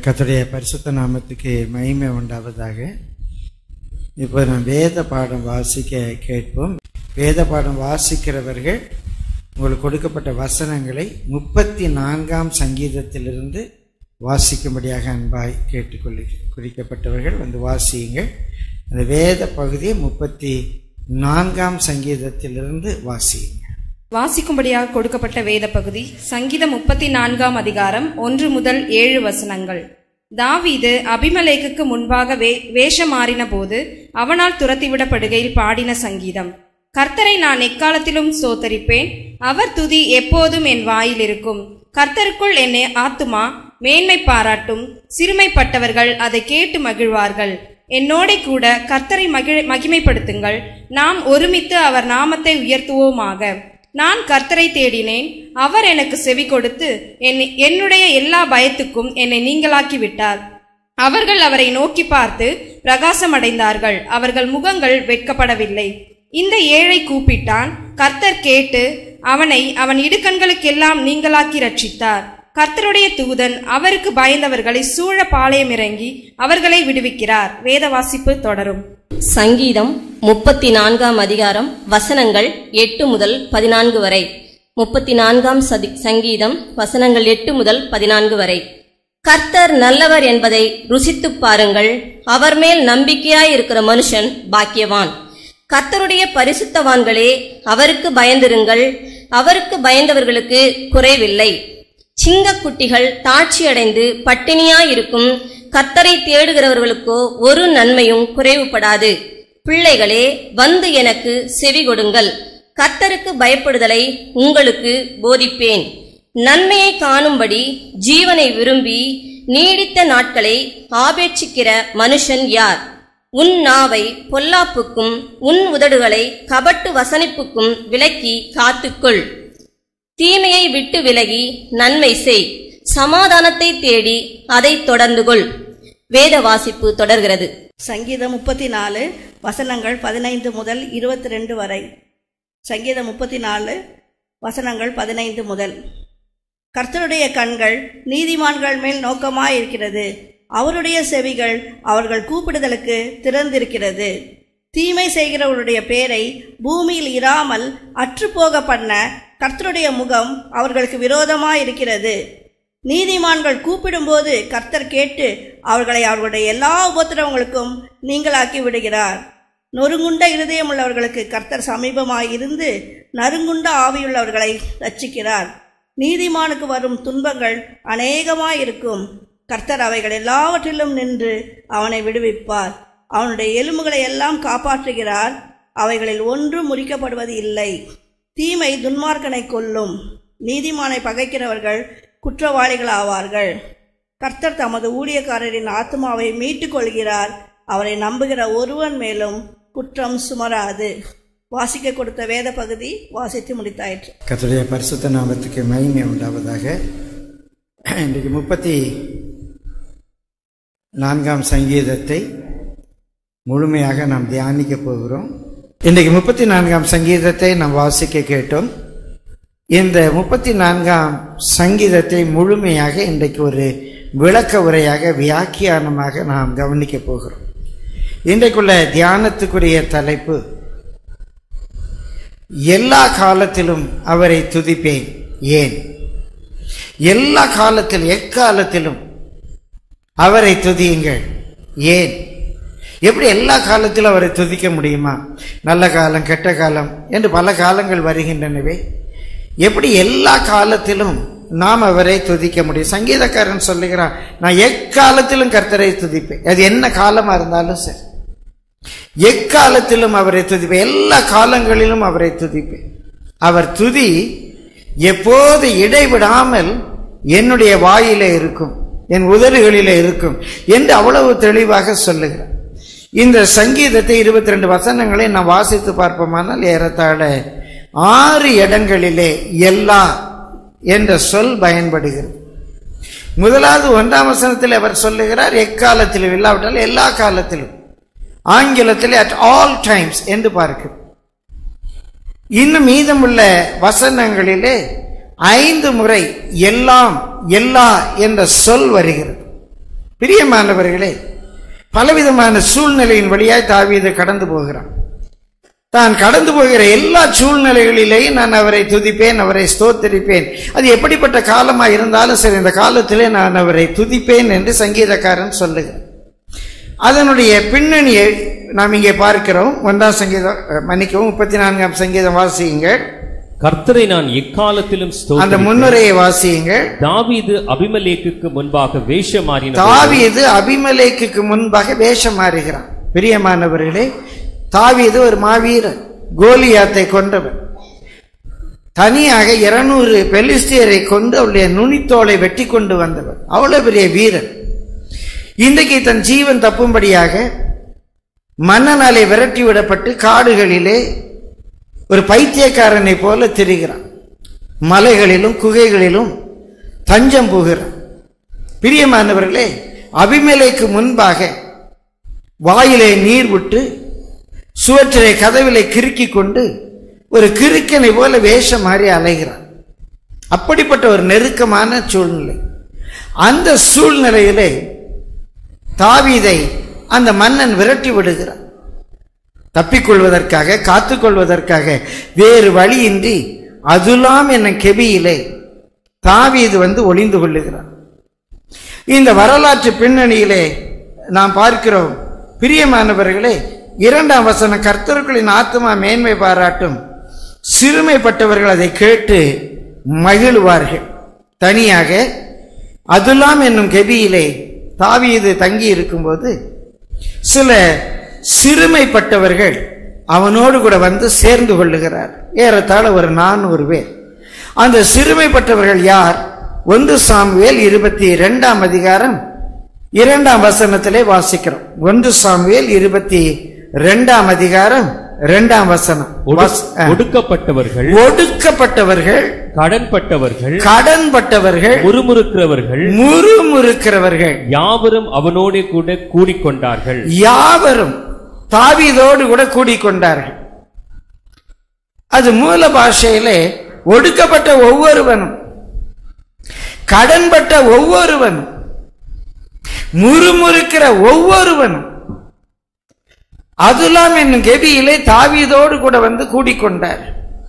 கர்த்தருடைய பரிசுத்த நாமத்துக்கு மகிமை உண்டாவதாக இப்போ நாம் வேத பாடம் வாசிக்க கேட்போம் வேத பாடம் வாசிக்கிறவர்கள் உங்களுக்கு கொடுக்கப்பட்ட வசனங்களை முப்பத்தி நான்காம் சங்கீதத்திலிருந்து வாசிக்கும்படியாக அன்பாய் கேட்டுக்கொள்ளு குறிக்கப்பட்டவர்கள் வந்து வாசியுங்கள் அந்த வேத பகுதியை முப்பத்தி நான்காம் சங்கீதத்திலிருந்து வாசியுங்கள் வாசிக்கும்படியாக கொடுக்கப்பட்ட வேத பகுதி சங்கீதம் முப்பத்தி நான்காம் அதிகாரம் ஒன்று முதல் ஏழு வசனங்கள் தாவீது அபிமலேக்குக்கு முன்பாக வே வேஷம் மாறின போது அவனால் துரத்திவிடப்படுகையில் பாடின சங்கீதம் கர்த்தரை நான் எக்காலத்திலும் சோத்தரிப்பேன் அவர் துதி எப்போதும் என் வாயில் இருக்கும் கர்த்தருக்குள் என்னை ஆத்துமா மேன்மை பாராட்டும் சிறுமைப்பட்டவர்கள் அதை கேட்டு மகிழ்வார்கள் என்னோட கூட கர்த்தரை மகிழ் மகிமைப்படுத்துங்கள் நாம் ஒருமித்து அவர் நாமத்தை உயர்த்துவோமாக நான் கர்த்தரை தேடினேன் அவர் எனக்கு செவி கொடுத்து என்னை- என்னுடைய எல்லா பயத்துக்கும் என்னை நீங்களாக்கி விட்டார் அவர்கள் அவரை நோக்கி பார்த்து பிரகாசமடைந்தார்கள் அவர்கள் முகங்கள் வெட்கப்படவில்லை இந்த ஏழை கூப்பிட்டான் கர்த்தர் கேட்டு அவனை அவன் இடுக்கண்களுக்கெல்லாம் நீங்களாக்கி ரட்சித்தார் கர்த்தருடைய தூதன் அவருக்கு பயந்தவர்களை சூழ பாளையம் இறங்கி அவர்களை விடுவிக்கிறார் வேத வாசிப்பு தொடரும் சங்கீதம் முப்பத்தி நான்காம் அதிகாரம் வசனங்கள் எட்டு முதல் பதினான்கு வரை முப்பத்தி நான்காம் சதி சங்கீதம் வசனங்கள் எட்டு முதல் பதினான்கு வரை கர்த்தர் நல்லவர் என்பதை ருசித்துப் பாருங்கள் அவர் மேல் நம்பிக்கையாய் இருக்கிற மனுஷன் பாக்கியவான் கர்த்தருடைய பரிசுத்தவான்களே அவருக்கு பயந்திருங்கள் அவருக்கு பயந்தவர்களுக்கு குறைவில்லை சிங்கக்குட்டிகள் தாட்சியடைந்து பட்டினியாயிருக்கும் கர்த்தரை தேடுகிறவர்களுக்கோ ஒரு நன்மையும் குறைவுபடாது பிள்ளைகளே வந்து எனக்கு செவி கொடுங்கள் கர்த்தருக்கு பயப்படுதலை உங்களுக்கு போதிப்பேன் நன்மையை காணும்படி ஜீவனை விரும்பி நீடித்த நாட்களை ஆபேட்சிக்கிற மனுஷன் யார் உன் நாவை பொல்லாப்புக்கும் உன் உதடுகளை கபட்டு வசனிப்புக்கும் விலக்கி காத்துக்கொள் தீமையை விட்டு விலகி நன்மை செய் சமாதானத்தை தேடி அதை தொடர்ந்து கொள் வேத வாசிப்பு தொடர்கிறது சங்கீதம் முப்பத்தி நாலு வசனங்கள் பதினைந்து முதல் இருபத்தி ரெண்டு வரை சங்கீதம் முப்பத்தி நாலு வசனங்கள் பதினைந்து முதல் கர்த்தருடைய கண்கள் நீதிமான்கள் மேல் நோக்கமாயிருக்கிறது அவருடைய செவிகள் அவர்கள் கூப்பிடுதலுக்கு திறந்திருக்கிறது தீமை செய்கிறவருடைய பேரை பூமியில் இராமல் அற்றுப்போக பண்ண கர்த்தருடைய முகம் அவர்களுக்கு விரோதமாயிருக்கிறது நீதிமான்கள் கூப்பிடும்போது கர்த்தர் கேட்டு அவர்களை அவர்களுடைய எல்லா உபத்திரவங்களுக்கும் நீங்களாக்கி விடுகிறார் நொறுங்குண்ட இருதயம் உள்ளவர்களுக்கு கர்த்தர் சமீபமாய் இருந்து நறுங்குண்ட ஆவியுள்ளவர்களை ரட்சிக்கிறார் நீதிமானுக்கு வரும் துன்பங்கள் அநேகமாயிருக்கும் கர்த்தர் அவைகள் எல்லாவற்றிலும் நின்று அவனை விடுவிப்பார் அவனுடைய எலும்புகளை எல்லாம் காப்பாற்றுகிறார் அவைகளில் ஒன்றும் முறிக்கப்படுவது இல்லை தீமை துன்மார்க்கனை கொல்லும் நீதிமானை பகைக்கிறவர்கள் குற்றவாளிகள் ஆவார்கள் கர்த்தர் தமது ஊழியக்காரரின் ஆத்மாவை மீட்டுக் கொள்கிறார் அவரை நம்புகிற ஒருவன் மேலும் குற்றம் சுமராது வாசிக்க கொடுத்த வேத பகுதி வாசித்து முடித்தாயிற்று கர்த்தருடைய பரிசுத்த நாமத்துக்கு மகிமை உண்டாவதாக இன்றைக்கு முப்பத்தி நான்காம் சங்கீதத்தை முழுமையாக நாம் தியானிக்க போகிறோம் இன்றைக்கு முப்பத்தி நான்காம் சங்கீதத்தை நாம் வாசிக்க கேட்டோம் இந்த முப்பத்தி நான்காம் சங்கீதத்தை முழுமையாக இன்றைக்கு ஒரு விளக்க உரையாக வியாக்கியானமாக நாம் கவனிக்க போகிறோம் இன்றைக்குள்ள தியானத்துக்குரிய தலைப்பு எல்லா காலத்திலும் அவரை துதிப்பேன் ஏன் எல்லா காலத்திலும் எக்காலத்திலும் அவரை துதியுங்கள் ஏன் எப்படி எல்லா காலத்திலும் அவரை துதிக்க முடியுமா நல்ல காலம் கெட்ட காலம் என்று பல காலங்கள் வருகின்றனவே எப்படி எல்லா காலத்திலும் நாம் அவரை துதிக்க முடியும் சங்கீதக்காரன் சொல்லுகிறான் நான் எக்காலத்திலும் கர்த்தரை துதிப்பேன் அது என்ன காலமா இருந்தாலும் சரி எக்காலத்திலும் அவரை துதிப்பேன் எல்லா காலங்களிலும் அவரை துதிப்பேன் அவர் துதி எப்போது இடைவிடாமல் என்னுடைய வாயிலே இருக்கும் என் உதடுகளிலே இருக்கும் என்று அவ்வளவு தெளிவாக சொல்லுகிறார் இந்த சங்கீதத்தை இருபத்தி ரெண்டு வசனங்களை நாம் வாசித்து பார்ப்போமானால் ஏறத்தாழ ஆறு இடங்களிலே எல்லா என்ற சொல் பயன்படுகிறது முதலாவது ஒன்றாம் வசனத்தில் அவர் சொல்லுகிறார் எக்காலத்திலும் இல்லாவிட்டால் எல்லா காலத்திலும் ஆங்கிலத்தில் அட் ஆல் டைம்ஸ் என்று பார்க்கிறோம் இன்னும் மீதமுள்ள வசனங்களிலே ஐந்து முறை எல்லாம் எல்லா என்ற சொல் வருகிறது பிரியமானவர்களே பலவிதமான சூழ்நிலையின் வழியாய் தாவீது கடந்து போகிறான் தான் கடந்து போகிற எல்லா சூழ்நிலைகளிலேயும் நான் அவரை துதிப்பேன் அவரை ஸ்தோத்தரிப்பேன் அது எப்படிப்பட்ட காலமா இருந்தாலும் சரி இந்த காலத்திலே நான் அவரை துதிப்பேன் என்று சங்கீதக்காரன் சொல்லுகிறார் அதனுடைய பின்னணியை நாம் இங்கே பார்க்கிறோம் ஒன்றாம் சங்கீதம் அஹ், மன்னிக்கவும் முப்பத்தி நான்காம் சங்கீதம் வாசியுங்கள் கர்த்தரை நான் எக்காலத்திலும் அந்த ஸ்தோத்திரிப்பேன். முன்னுரையை வாசியுங்கள் தாவீது அபிமலேக்குக்கு முன்பாக வேஷம் மாறின தாவீது அபிமலேக்குக்கு முன்பாக வேஷம் மாறுகிறான் பிரியமானவர்களே தாவீது ஒரு மாவீரன் கோலியாத்தை கொண்டவன் தனியாக இருநூறு பெலிஸ்தியரை கொண்டு அவளுடைய நுனித்தோலை வெட்டி கொண்டு வந்தவன் அவ்வளவு பெரிய வீரன் இன்றைக்கு தன் ஜீவன் தப்பும்படியாக மன்னனாலே விரட்டி விடப்பட்டு காடுகளிலே ஒரு பைத்தியக்காரனை போல திரிகிறான் மலைகளிலும் குகைகளிலும் தஞ்சம் புகிறான் பிரியமானவர்களே அபிமேலைக்கு முன்பாக வாயிலே நீர் விட்டு சுவற்றிலே கதவிலே கிறுக்கிக் கொண்டு ஒரு கிறுக்கனை போல வேஷம் மாறி அலைகிறான் அப்படிப்பட்ட ஒரு நெருக்கமான சூழ்நிலை அந்த சூழ்நிலையிலே தாவீதை அந்த மன்னன் விரட்டி விடுகிறான் தப்பிக்கொள்வதற்காக காத்துக்கொள்வதற்காக வேறு வழியின்றி அதுலாம் என்ன கெபியிலே தாவீது வந்து ஒளிந்து கொள்ளுகிறான் இந்த வரலாற்று பின்னணியிலே நாம் பார்க்கிறோம் பிரியமானவர்களே இரண்டாம் வசனம் கர்த்தர்களின் ஆத்மா மேன்மை பாராட்டும் சிறுமைப்பட்டவர்கள் அதை கேட்டு மகிழ்வார்கள் தனியாக அதுலாம் என்னும் கெபியிலே தாவீது தங்கி இருக்கும்போது சில சிறுமைப்பட்டவர்கள் அவனோடு கூட வந்து சேர்ந்து கொள்ளுகிறார் ஏறத்தாழ ஒரு நானூறு பேர் அந்த சிறுமைப்பட்டவர்கள் யார் ஒன்று சாமுவேல் இருபத்தி இரண்டாம் அதிகாரம் இரண்டாம் வசனத்திலே வாசிக்கிறோம் ஒன்று சாமுவேல் இருபத்தி இரண்டாம் அதிகாரம் இரண்டாம் வசனம் ஒடு- வாஸ்- ஆ. ஒடுக்கப்பட்டவர்கள் ஒடுக்கப்பட்டவர்கள் கடன்பட்டவர்கள் கடன்பட்டவர்கள் முறுமுறுக்கிறவர்கள் முறுமுறுக்கிறவர்கள் யாவரும் அவனோடே கூட கூடிக்கொண்டார்கள் யாவரும் தாவீதோடு கூட கூடிக்கொண்டார்கள் அது மூல பாஷையிலே ஒடுக்கப்பட்ட ஒவ்வொருவனும் கடன்பட்ட ஒவ்வொருவனும் முறுமுறுக்கிற ஒவ்வொருவனும் அதுலாம் என்னும் கெபியிலே தாவீதோடு கூட வந்து கூடிக்கொண்டார்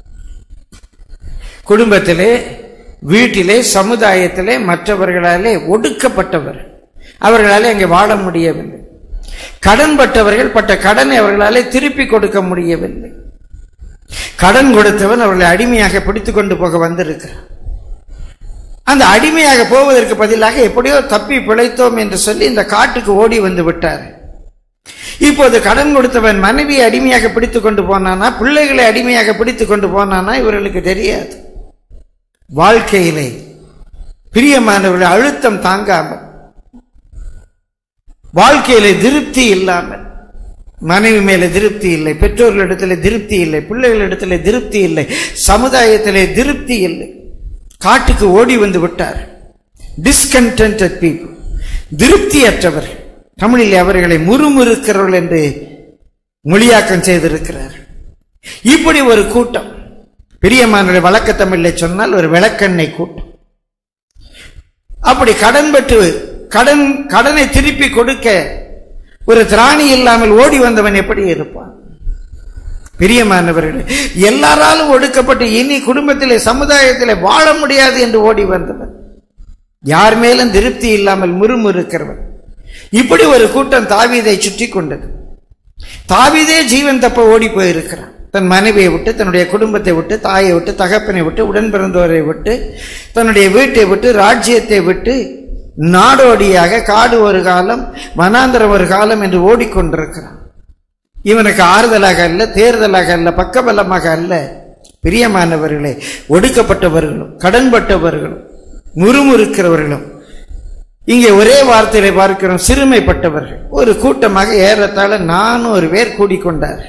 குடும்பத்திலே வீட்டிலே சமுதாயத்திலே மற்றவர்களாலே ஒடுக்கப்பட்டவர் அவர்களாலே அங்கே வாழ முடியவில்லை கடன்பட்டவர்கள் பட்ட கடனை அவர்களாலே திருப்பி கொடுக்க முடியவில்லை கடன் கொடுத்தவன் அவர்களை அடிமையாக பிடித்துக் கொண்டு போக வந்திருக்கிறான் அந்த அடிமையாக போவதற்கு பதிலாக எப்படியோ தப்பி பிழைத்தோம் என்று சொல்லி இந்த காட்டுக்கு ஓடி வந்து விட்டார் இப்போது கடன் கொடுத்தவன் மனைவியை அடிமையாக பிடித்துக் கொண்டு போனானா பிள்ளைகளை அடிமையாக பிடித்துக் கொண்டு போனானா இவர்களுக்கு தெரியாது வாழ்க்கையிலே பிரியமானவர்கள் அழுத்தம் தாங்காமல் வாழ்க்கையிலே திருப்தி இல்லாமல் மனைவி மேலே திருப்தி இல்லை பெற்றோர்களிடத்தில் திருப்தி இல்லை பிள்ளைகளிடத்தில் திருப்தி இல்லை சமுதாயத்திலே திருப்தி இல்லை காட்டுக்கு ஓடி வந்து விட்டார் டிஸ்கண்டென்டட் பீப்புள் திருப்தியற்றவர்கள் தமிழில் அவர்களை முறுமுறுக்கிறவர்கள் என்று மொழியாக்கம் செய்திருக்கிறார் இப்படி ஒரு கூட்டம் பிரியமான வழக்க தமிழில் சொன்னால் ஒரு விளக்கெண்ணெய் கூட்டம் அப்படி கடன் பெற்று கடன் கடனை திருப்பி கொடுக்க ஒரு திராணி இல்லாமல் ஓடி வந்தவன் எப்படி இருப்பான் பிரியமானவர்களே எல்லாராலும் ஒடுக்கப்பட்டு இனி குடும்பத்திலே சமுதாயத்திலே வாழ முடியாது என்று ஓடி வந்தவன் யார் மேலும் திருப்தி இல்லாமல் முறுமுறுக்கிறவன் இப்படி ஒரு கூட்டம் தாவீதை சுற்றி கொண்டது தாவீதே ஜீவன் தப்ப ஓடி போயிருக்கிறான் தன் மனைவியை விட்டு தன்னுடைய குடும்பத்தை விட்டு தாயை விட்டு தகப்பனை விட்டு உடன் பிறந்தவரை விட்டு தன்னுடைய வீட்டை விட்டு ராஜ்யத்தை விட்டு நாடோடியாக காடு ஒரு காலம் வனாந்தரம் ஒரு காலம் என்று ஓடிக்கொண்டிருக்கிறான் இவனுக்கு ஆறுதலாக அல்ல தேர்தலாக அல்ல பக்கபலமாக அல்ல பிரியமானவர்களே ஒடுக்கப்பட்டவர்களும் கடன்பட்டவர்களும் முறுமுறுக்கிறவர்களும் இங்கே ஒரே வார்த்தையில பார்க்கிறோம் சிறுமைப்பட்டவர்கள் ஒரு கூட்டமாக ஏறத்தாழ நானூறு பேர் கூடிக்கொண்டார்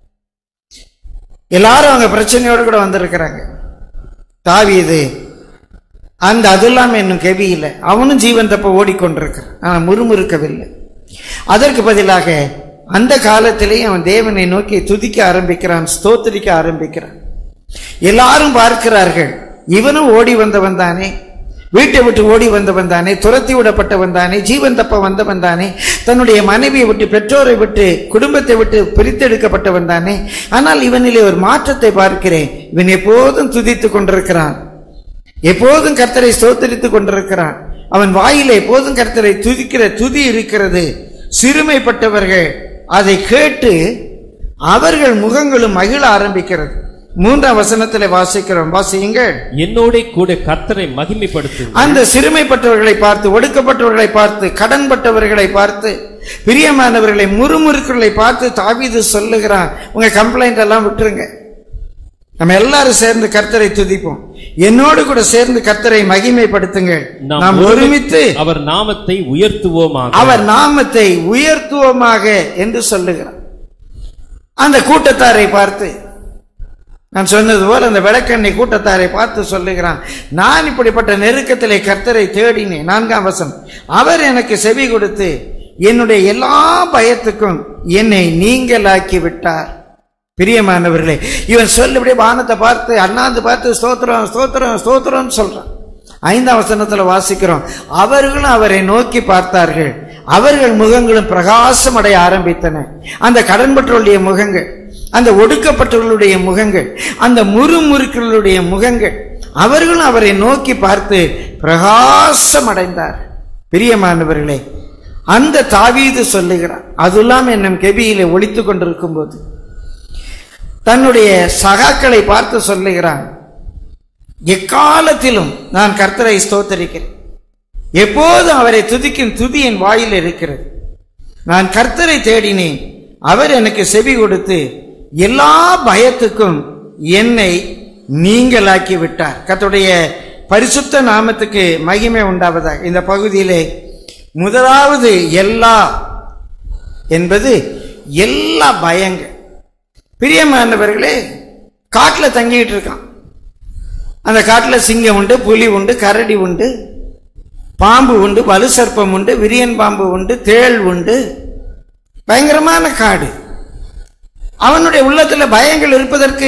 எல்லாரும் அவங்க பிரச்சனையோடு கூட வந்திருக்கிறாங்க தாவீது அந்த அதுல்லாம் என்னும் கெவியில அவனும் ஜீவன் தப்ப ஓடிக்கொண்டிருக்கிறான் ஆனா முறுமுறுக்கவில்லை அதற்கு பதிலாக அந்த காலத்திலேயே அவன் தேவனை நோக்கி துதிக்க ஆரம்பிக்கிறான் ஸ்தோத்திரிக்க ஆரம்பிக்கிறான் எல்லாரும் பார்க்கிறார்கள் இவனும் ஓடி வந்தவன் தானே வீட்டை விட்டு ஓடி வந்தவன் தானே துரத்தி விடப்பட்டவன் தானே ஜீவன் தப்ப வந்தவன் தானே தன்னுடைய மனைவியை விட்டு பெற்றோரை விட்டு குடும்பத்தை விட்டு பிரித்தெடுக்கப்பட்டவன் தானே ஆனால் இவனிலே ஒரு மாற்றத்தை பார்க்கிறேன் இவன் எப்போதும் துதித்துக் கொண்டிருக்கிறான் எப்போதும் கர்த்தரை ஸ்தோத்தரித்துக் கொண்டிருக்கிறான் அவன் வாயிலே எப்போதும் கர்த்தரை துதிக்கிற துதி இருக்கிறது சிறுமைப்பட்டவர்கள் அதை கேட்டு அவர்கள் முகங்களும் மகிழ ஆரம்பிக்கிறது மூன்றாம் வசனத்திலே வாசிக்கிறோம் வாசியுங்கள் என்னோட கூட கர்த்தரை மகிமைப்படுத்து அந்த சிறுமைப்பட்டவர்களை பார்த்து ஒடுக்கப்பட்டவர்களை பார்த்து கடன்பட்டவர்களை பார்த்து பிரியமானவர்களை முறுமுறுக்களை பார்த்து தாவீது சொல்லுகிறான் உங்க கம்ப்ளைண்ட் எல்லாம் விட்டுருங்க நம்ம எல்லாரும் சேர்ந்து கர்த்தரை துதிப்போம் என்னோடு கூட சேர்ந்து கர்த்தரை மகிமைப்படுத்துங்கள் நாம் ஒருமித்து அவர் நாமத்தை உயர்த்துவோமாக அவர் நாமத்தை உயர்த்துவோமாக என்று சொல்லுகிறார் அந்த கூட்டத்தாரை பார்த்து நான் சொன்னது போல அந்த விளக்கண்ணை கூட்டத்தாரை பார்த்து சொல்லுகிறான் நான் இப்படிப்பட்ட நெருக்கத்திலே கர்த்தரை தேடினேன் நான்காம் வசனம் அவர் எனக்கு செவி கொடுத்து என்னுடைய எல்லா பயத்துக்கும் என்னை நீங்களாக்கி விட்டார் பிரியமானவர்களே இவன் சொல்லபடி வானத்தை பார்த்து அண்ணாந்து பார்த்து ஸ்தோத்திரம் ஸ்தோத்திரம் ஸ்தோத்திரம் சொல்றான் ஐந்தாம் வசனத்துல வாசிக்கிறோம் அவர்களும் அவரை நோக்கி பார்த்தார்கள் அவர்கள் முகங்களும் பிரகாசம் அடைய ஆரம்பித்தன அந்த கடன்பற்றவர்களுடைய முகங்கள் அந்த ஒடுக்கப்பட்டவர்களுடைய முகங்கள் அந்த முறுமுறுக்களுடைய முகங்கள் அவர்களும் அவரை நோக்கி பார்த்து பிரகாசம் அடைந்தார் பிரியமானவர்களே அந்த தாவீது சொல்லுகிறார் அதுலாம் என்னும் கெபியிலே ஒழித்துக் கொண்டிருக்கும் போது தன்னுடைய சகாக்களை பார்த்து சொல்லுகிறான் எக்காலத்திலும் நான் கர்த்தரை ஸ்தோத்தரிக்கிறேன் எப்போதும் அவரை துதிக்கும் துதி என் வாயில் இருக்கிறது நான் கர்த்தரை தேடினேன் அவர் எனக்கு செவி கொடுத்து எல்லா பயத்துக்கும் என்னை நீங்களாக்கி விட்டார் கர்த்தருடைய பரிசுத்த நாமத்துக்கு மகிமை உண்டாவதாக இந்த பகுதியிலே முதலாவது எல்லா என்பது எல்லா பயங்கள் பிரியமானவர்களே காட்டில் தங்கிட்டு இருக்கான் அந்த காட்டில் சிங்கம் உண்டு புலி உண்டு கரடி உண்டு பாம்பு உண்டு வலு சர்ப்பம் உண்டு விரியன் பாம்பு உண்டு தேள் உண்டு பயங்கரமான காடு அவனுடைய உள்ளத்துல பயங்கள் இருப்பதற்கு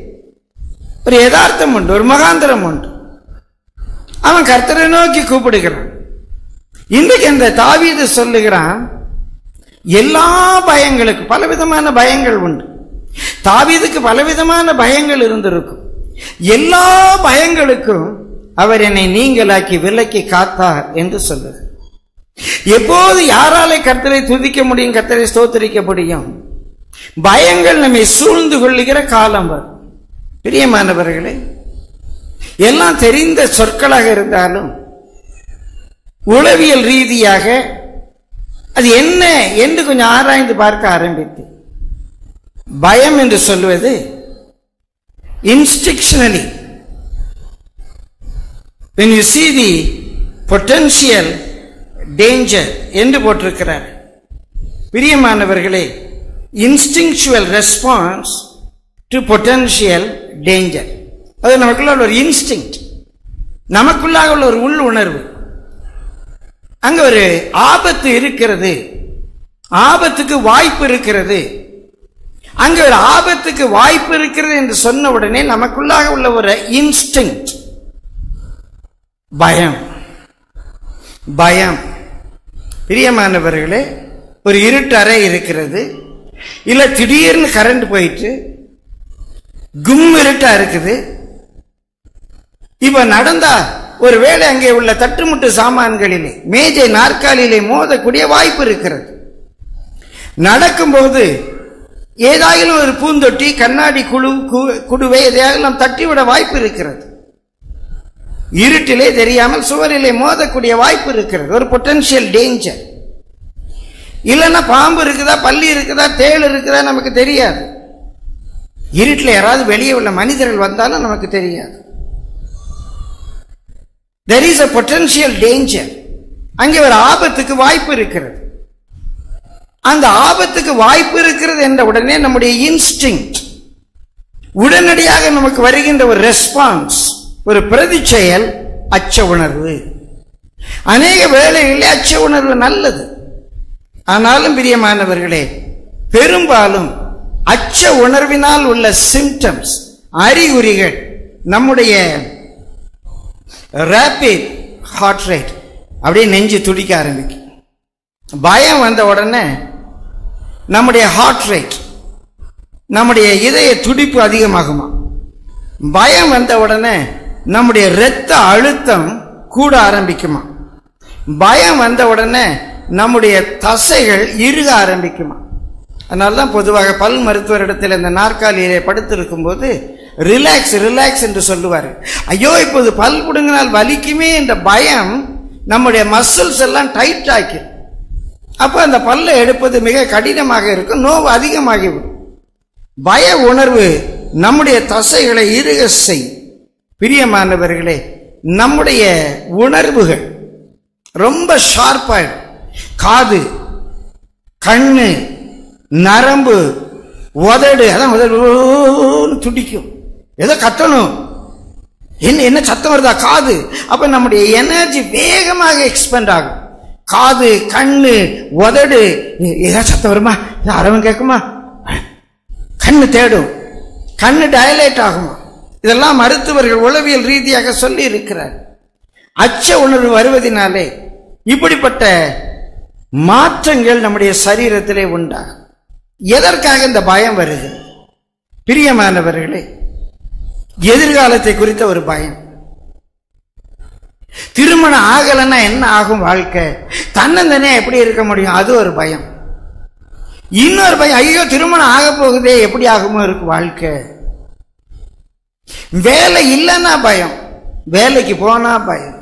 ஒரு யதார்த்தம் உண்டு ஒரு மகாந்திரம் உண்டு அவன் கர்த்தரை நோக்கி கூப்பிடுகிறான் இன்றைக்கு அந்த தாவீது சொல்லுகிறான் எல்லா பயங்களுக்கு பலவிதமான பயங்கள் உண்டு தாவீதுக்கு பலவிதமான பயங்கள் இருந்திருக்கும் எல்லா பயங்களுக்கும் அவர் என்னை நீங்களாக்கி விலக்கி காத்தார் என்று சொல்லுது எப்போது யாராலே கர்த்தரை துதிக்க முடியும் கர்த்தரை ஸ்தோத்தரிக்க முடியும் பயங்கள் நம்மை சூழ்ந்து கொள்ளுகிற காலம் வரும் பிரியமானவர்களே எல்லாம் தெரிந்த சொற்களாக இருந்தாலும் உளவியல் ரீதியாக அது என்ன என்று கொஞ்சம் ஆராய்ந்து பார்க்க ஆரம்பித்து பயம் என்று சொல்வது இன்ஸ்டிக்ஷனலி when you see the potential danger என்று போட்டிருக்கிறார் பிரியமானவர்களே instinctual response to potential danger அது நமக்குள்ள உள்ள ஒரு இன்ஸ்டிங் நமக்குள்ளாக உள்ள ஒரு உள் உணர்வு அங்க ஒரு ஆபத்து இருக்கிறது ஆபத்துக்கு வாய்ப்பு இருக்கிறது அங்க ஒரு ஆபத்துக்கு வாய்ப்பு இருக்கிறது என்று சொன்ன உடனே நமக்குள்ளாக உள்ள ஒரு இன்ஸ்டிங் பயம் பயம் பிரியமானவர்களே ஒரு இருட்டு அறை இருக்கிறது இல்ல திடீர்னு கரண்ட் போயிட்டு கும் இருட்டா இருக்குது இப்ப நடந்தா ஒருவேளை அங்கே உள்ள தட்டுமுட்டு சாமான்களிலே மேஜை நாற்காலியிலே மோதக்கூடிய வாய்ப்பு இருக்கிறது நடக்கும்போது ஏதாயிலும் ஒரு பூந்தொட்டி கண்ணாடி குழு கு- குடுவை எதையாலும் தட்டிவிட வாய்ப்பு இருக்கிறது இருட்டிலே தெரியாமல் சுவரிலே மோதக்கூடிய வாய்ப்பு இருக்கிறது ஒரு பொட்டன்ஷியல் டேஞ்சர் இல்லைன்னா பாம்பு இருக்குதா பல்லி இருக்குதா தேள் இருக்குதா நமக்கு தெரியாது இருட்டில் யாராவது வெளியே உள்ள மனிதர்கள் வந்தாலும் நமக்கு தெரியாது there is a potential danger அங்கே ஒரு ஆபத்துக்கு வாய்ப்பு இருக்கிறது அந்த ஆபத்துக்கு வாய்ப்பு இருக்கிறது என்ற உடனே நம்முடைய இன்ஸ்டிங் உடனடியாக நமக்கு வருகின்ற ஒரு ரெஸ்பான்ஸ் ஒரு பிரதி செயல் அச்ச உணர்வு அநேக வேளைகளிலே அச்ச உணர்வு நல்லது ஆனாலும் பிரியமானவர்களே பெரும்பாலும் அச்ச உணர்வினால் உள்ள சிம்டம்ஸ் அறிகுறிகள் நம்முடைய ரேபிட் ஹார்ட் ரேட் அப்படியே நெஞ்சு துடிக்க ஆரம்பிக்கும் பயம் வந்த உடனே நம்முடைய ஹார்ட் ரேட் நம்முடைய இதய துடிப்பு அதிகமாகுமா பயம் வந்த உடனே நம்முடைய இரத்த அழுத்தம் கூட ஆரம்பிக்குமா பயம் வந்த உடனே நம்முடைய தசைகள் இறுக ஆரம்பிக்குமா அதனால தான் பொதுவாக பல் மருத்துவரிடத்தில் இந்த நாற்காலியிலே படுத்திருக்கும் போது ரிலாக்ஸ் ரிலாக்ஸ் என்று சொல்லுவார் ஐயோ இப்போது பல் புடுங்கினால் வலிக்குமே என்ற பயம் நம்முடைய மசில்ஸ் எல்லாம் டைட் ஆக்கி அப்போ அந்த பல்லை எடுப்பது மிக கடினமாக இருக்கும் நோவு அதிகமாகிவிடும் பய உணர்வு நம்முடைய தசைகளை இறுக செய் பிரியமானவர்களே நம்முடைய உணர்வுகள் ரொம்ப ஷார்ப்பாயிடும் காது கண்ணு நரம்பு உதடு அதான் உதடு ஓன்னு துடிக்கும் ஏதோ கத்தணும் என்ன என்ன சத்தம் வருதா காது அப்ப நம்முடைய எனர்ஜி வேகமாக எக்ஸ்பெண்ட் ஆகும் காது கண்ணு உதடு ஏதாவது சத்தம் வருமா ஏதாவது அரவம் கேட்குமா கண்ணு தேடும் கண்ணு டயலேட் ஆகுமா இதெல்லாம் மருத்துவர்கள் உளவியல் ரீதியாக சொல்லி இருக்கிறார் அச்ச உணர்வு வருவதினாலே இப்படிப்பட்ட மாற்றங்கள் நம்முடைய சரீரத்திலே உண்டாகும் எதற்காக இந்த பயம் வருது பிரியமானவர்களே எதிர்காலத்தை குறித்த ஒரு பயம் திருமணம் ஆகலைன்னா என்ன ஆகும் வாழ்க்கை தன்னந்தனியா எப்படி இருக்க முடியும் அது ஒரு பயம் இன்னொரு பயம் ஐயோ திருமணம் ஆக போகுதே எப்படி ஆகுமோ இருக்கு வாழ்க்கை வேலை இல்லைன்னா பயம் வேலைக்கு போனா பயம்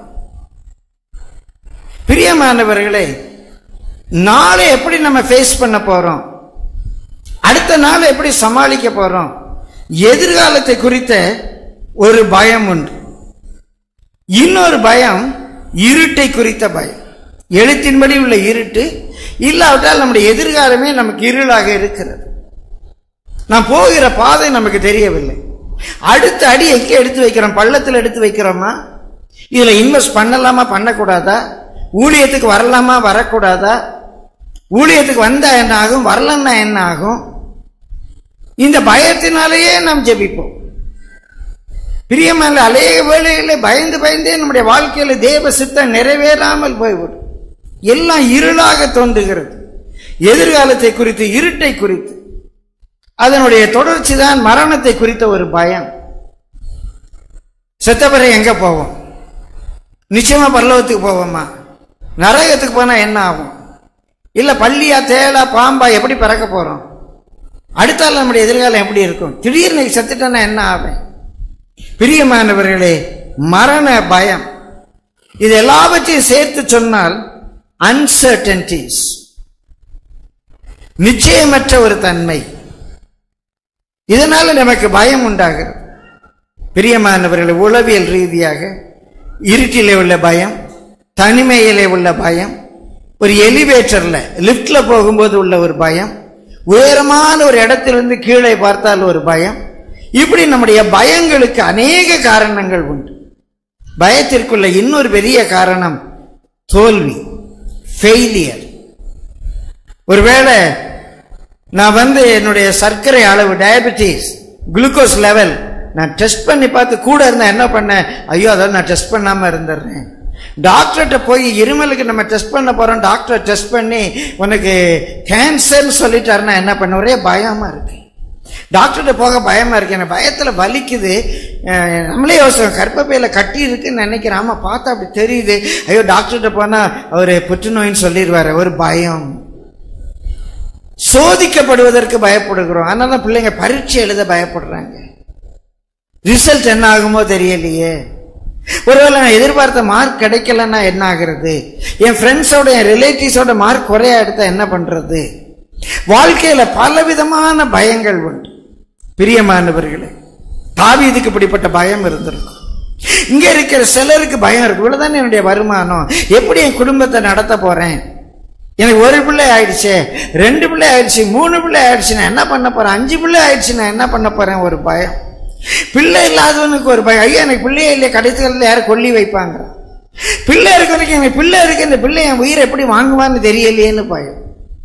பிரியமானவர்களே நாளை எப்படி நம்ம ஃபேஸ் பண்ண போறோம் அடுத்த நாள் எப்படி சமாளிக்க போறோம் எதிர்காலத்தை குறித்த ஒரு பயம் உண்டு இன்னொரு பயம் இருட்டை குறித்த பயம் எழுத்தின்படி உள்ள இருட்டு இல்லாவிட்டால் நம்முடைய எதிர்காலமே நமக்கு இருளாக இருக்கிறது நாம் போகிற பாதை நமக்கு தெரியவில்லை அடுத்த அடி எங்கே எடுத்து வைக்கிறோம் பள்ளத்தில் எடுத்து வைக்கிறோமா இதுல இன்வெஸ்ட் பண்ணலாமா பண்ணக்கூடாதா ஊழியத்துக்கு வரலாமா வரக்கூடாதா ஊழியத்துக்கு வந்தா என்ன ஆகும் வரலன்னா என்ன ஆகும் இந்த பயத்தினாலேயே நாம் ஜெபிப்போம் பிரியமான அநேக வேளைகளை பயந்து பயந்தே நம்முடைய வாழ்க்கையில தேவ சித்தம் நிறைவேறாமல் போய்விடும் எல்லாம் இருளாக தோன்றுகிறது எதிர்காலத்தை குறித்து இருட்டை குறித்து அதனுடைய தொடர்ச்சி தான் மரணத்தை குறித்த ஒரு பயம் செத்தவரை எங்க போவோம் நிச்சயமா பல்லவத்துக்கு போவோமா நரகத்துக்கு போனா என்ன ஆகும் இல்ல பள்ளியா தேளா பாம்பா எப்படி பிறக்க போறோம் அடுத்தால நம்முடைய எதிர்காலம் எப்படி இருக்கும் திடீர்னு செத்துட்டேன்னா என்ன ஆவேன் பிரியமானவர்களே மரண பயம் இது எல்லாவற்றையும் சேர்த்து சொன்னால் அன்சர்டன்டிஸ் நிச்சயமற்ற ஒரு தன்மை இதனால நமக்கு பயம் உண்டாகிறது பிரியமானவர்கள் உளவியல் ரீதியாக இருட்டிலே உள்ள பயம் தனிமையிலே உள்ள பயம் ஒரு எலிவேட்டர்ல லிப்ட்ல போகும்போது உள்ள ஒரு பயம் உயரமான ஒரு இடத்திலிருந்து கீழே பார்த்தால் ஒரு பயம் இப்படி நம்முடைய பயங்களுக்கு அநேக காரணங்கள் உண்டு பயத்திற்குள்ள இன்னொரு பெரிய காரணம் தோல்வி ஃபெயிலியர் ஒருவேளை நான் வந்து என்னுடைய சர்க்கரை அளவு டயபெட்டிஸ் குளுக்கோஸ் லெவல் நான் டெஸ்ட் பண்ணி பார்த்து கூட இருந்தா என்ன பண்ணேன் ஐயோ அதான் நான் டெஸ்ட் பண்ணாம இருந்துடுறேன் டாக்டர்கிட்ட போய் இருமலுக்கு நம்ம டெஸ்ட் பண்ண போறோம் டாக்டர் டெஸ்ட் பண்ணி உனக்கு கேன்சர்னு சொல்லிட்டாருன்னா என்ன பண்ண ஒரே பயமா இருக்கு டாக்டர்கிட்ட போக பயமா இருக்கு எனக்கு பயத்துல வலிக்குது அஹ் நம்மளே யோசனை கர்ப்பப்பையில கட்டி இருக்குன்னு நினைக்கிறேன் ஆமா பார்த்தா அப்படி தெரியுது ஐயோ டாக்டர்கிட்ட போனா அவரு புற்றுநோயின்னு சொல்லிடுவாரு ஒரு பயம் சோதிக்கப்படுவதற்கு பயப்படுகிறோம் அதனால தான் பிள்ளைங்க பரீட்சை எழுத பயப்படுறாங்க ரிசல்ட் என்ன ஆகுமோ தெரியலையே ஒருவேளை நான் எதிர்பார்த்த மார்க் கிடைக்கலன்னா என்ன ஆகுறது என் ஃப்ரெண்ட்ஸோட என் ரிலேட்டிவ்ஸோட மார்க் குறையா எடுத்தா என்ன பண்றது வாழ்க்கையில பலவிதமான பயங்கள் உண்டு பிரியமானவர்களே தாவீதுக்கு இப்படிப்பட்ட பயம் இருந்திருக்கும் இங்க இருக்கிற சிலருக்கு பயம் இருக்கு இவ்வளவுதானே என்னுடைய வருமானம் எப்படி என் குடும்பத்தை நடத்த போறேன் எனக்கு ஒரு பிள்ளை ஆயிடுச்சு ரெண்டு பிள்ளை ஆயிடுச்சு மூணு பிள்ளை ஆயிடுச்சு நான் என்ன பண்ண போறேன் அஞ்சு பிள்ளை ஆயிடுச்சு நான் என்ன பண்ண போறேன் ஒரு பயம் பிள்ளை இல்லாதவனுக்கு ஒரு பயம் ஐயா எனக்கு பிள்ளையே இல்லையே கடைசி காலத்துல யாரும் கொல்லி வைப்பாங்க பிள்ளை இருக்க வரைக்கும் எனக்கு பிள்ளை இருக்கு இந்த பிள்ளை என் உயிரை எப்படி வாங்குவான்னு தெரியலையேன்னு பயம்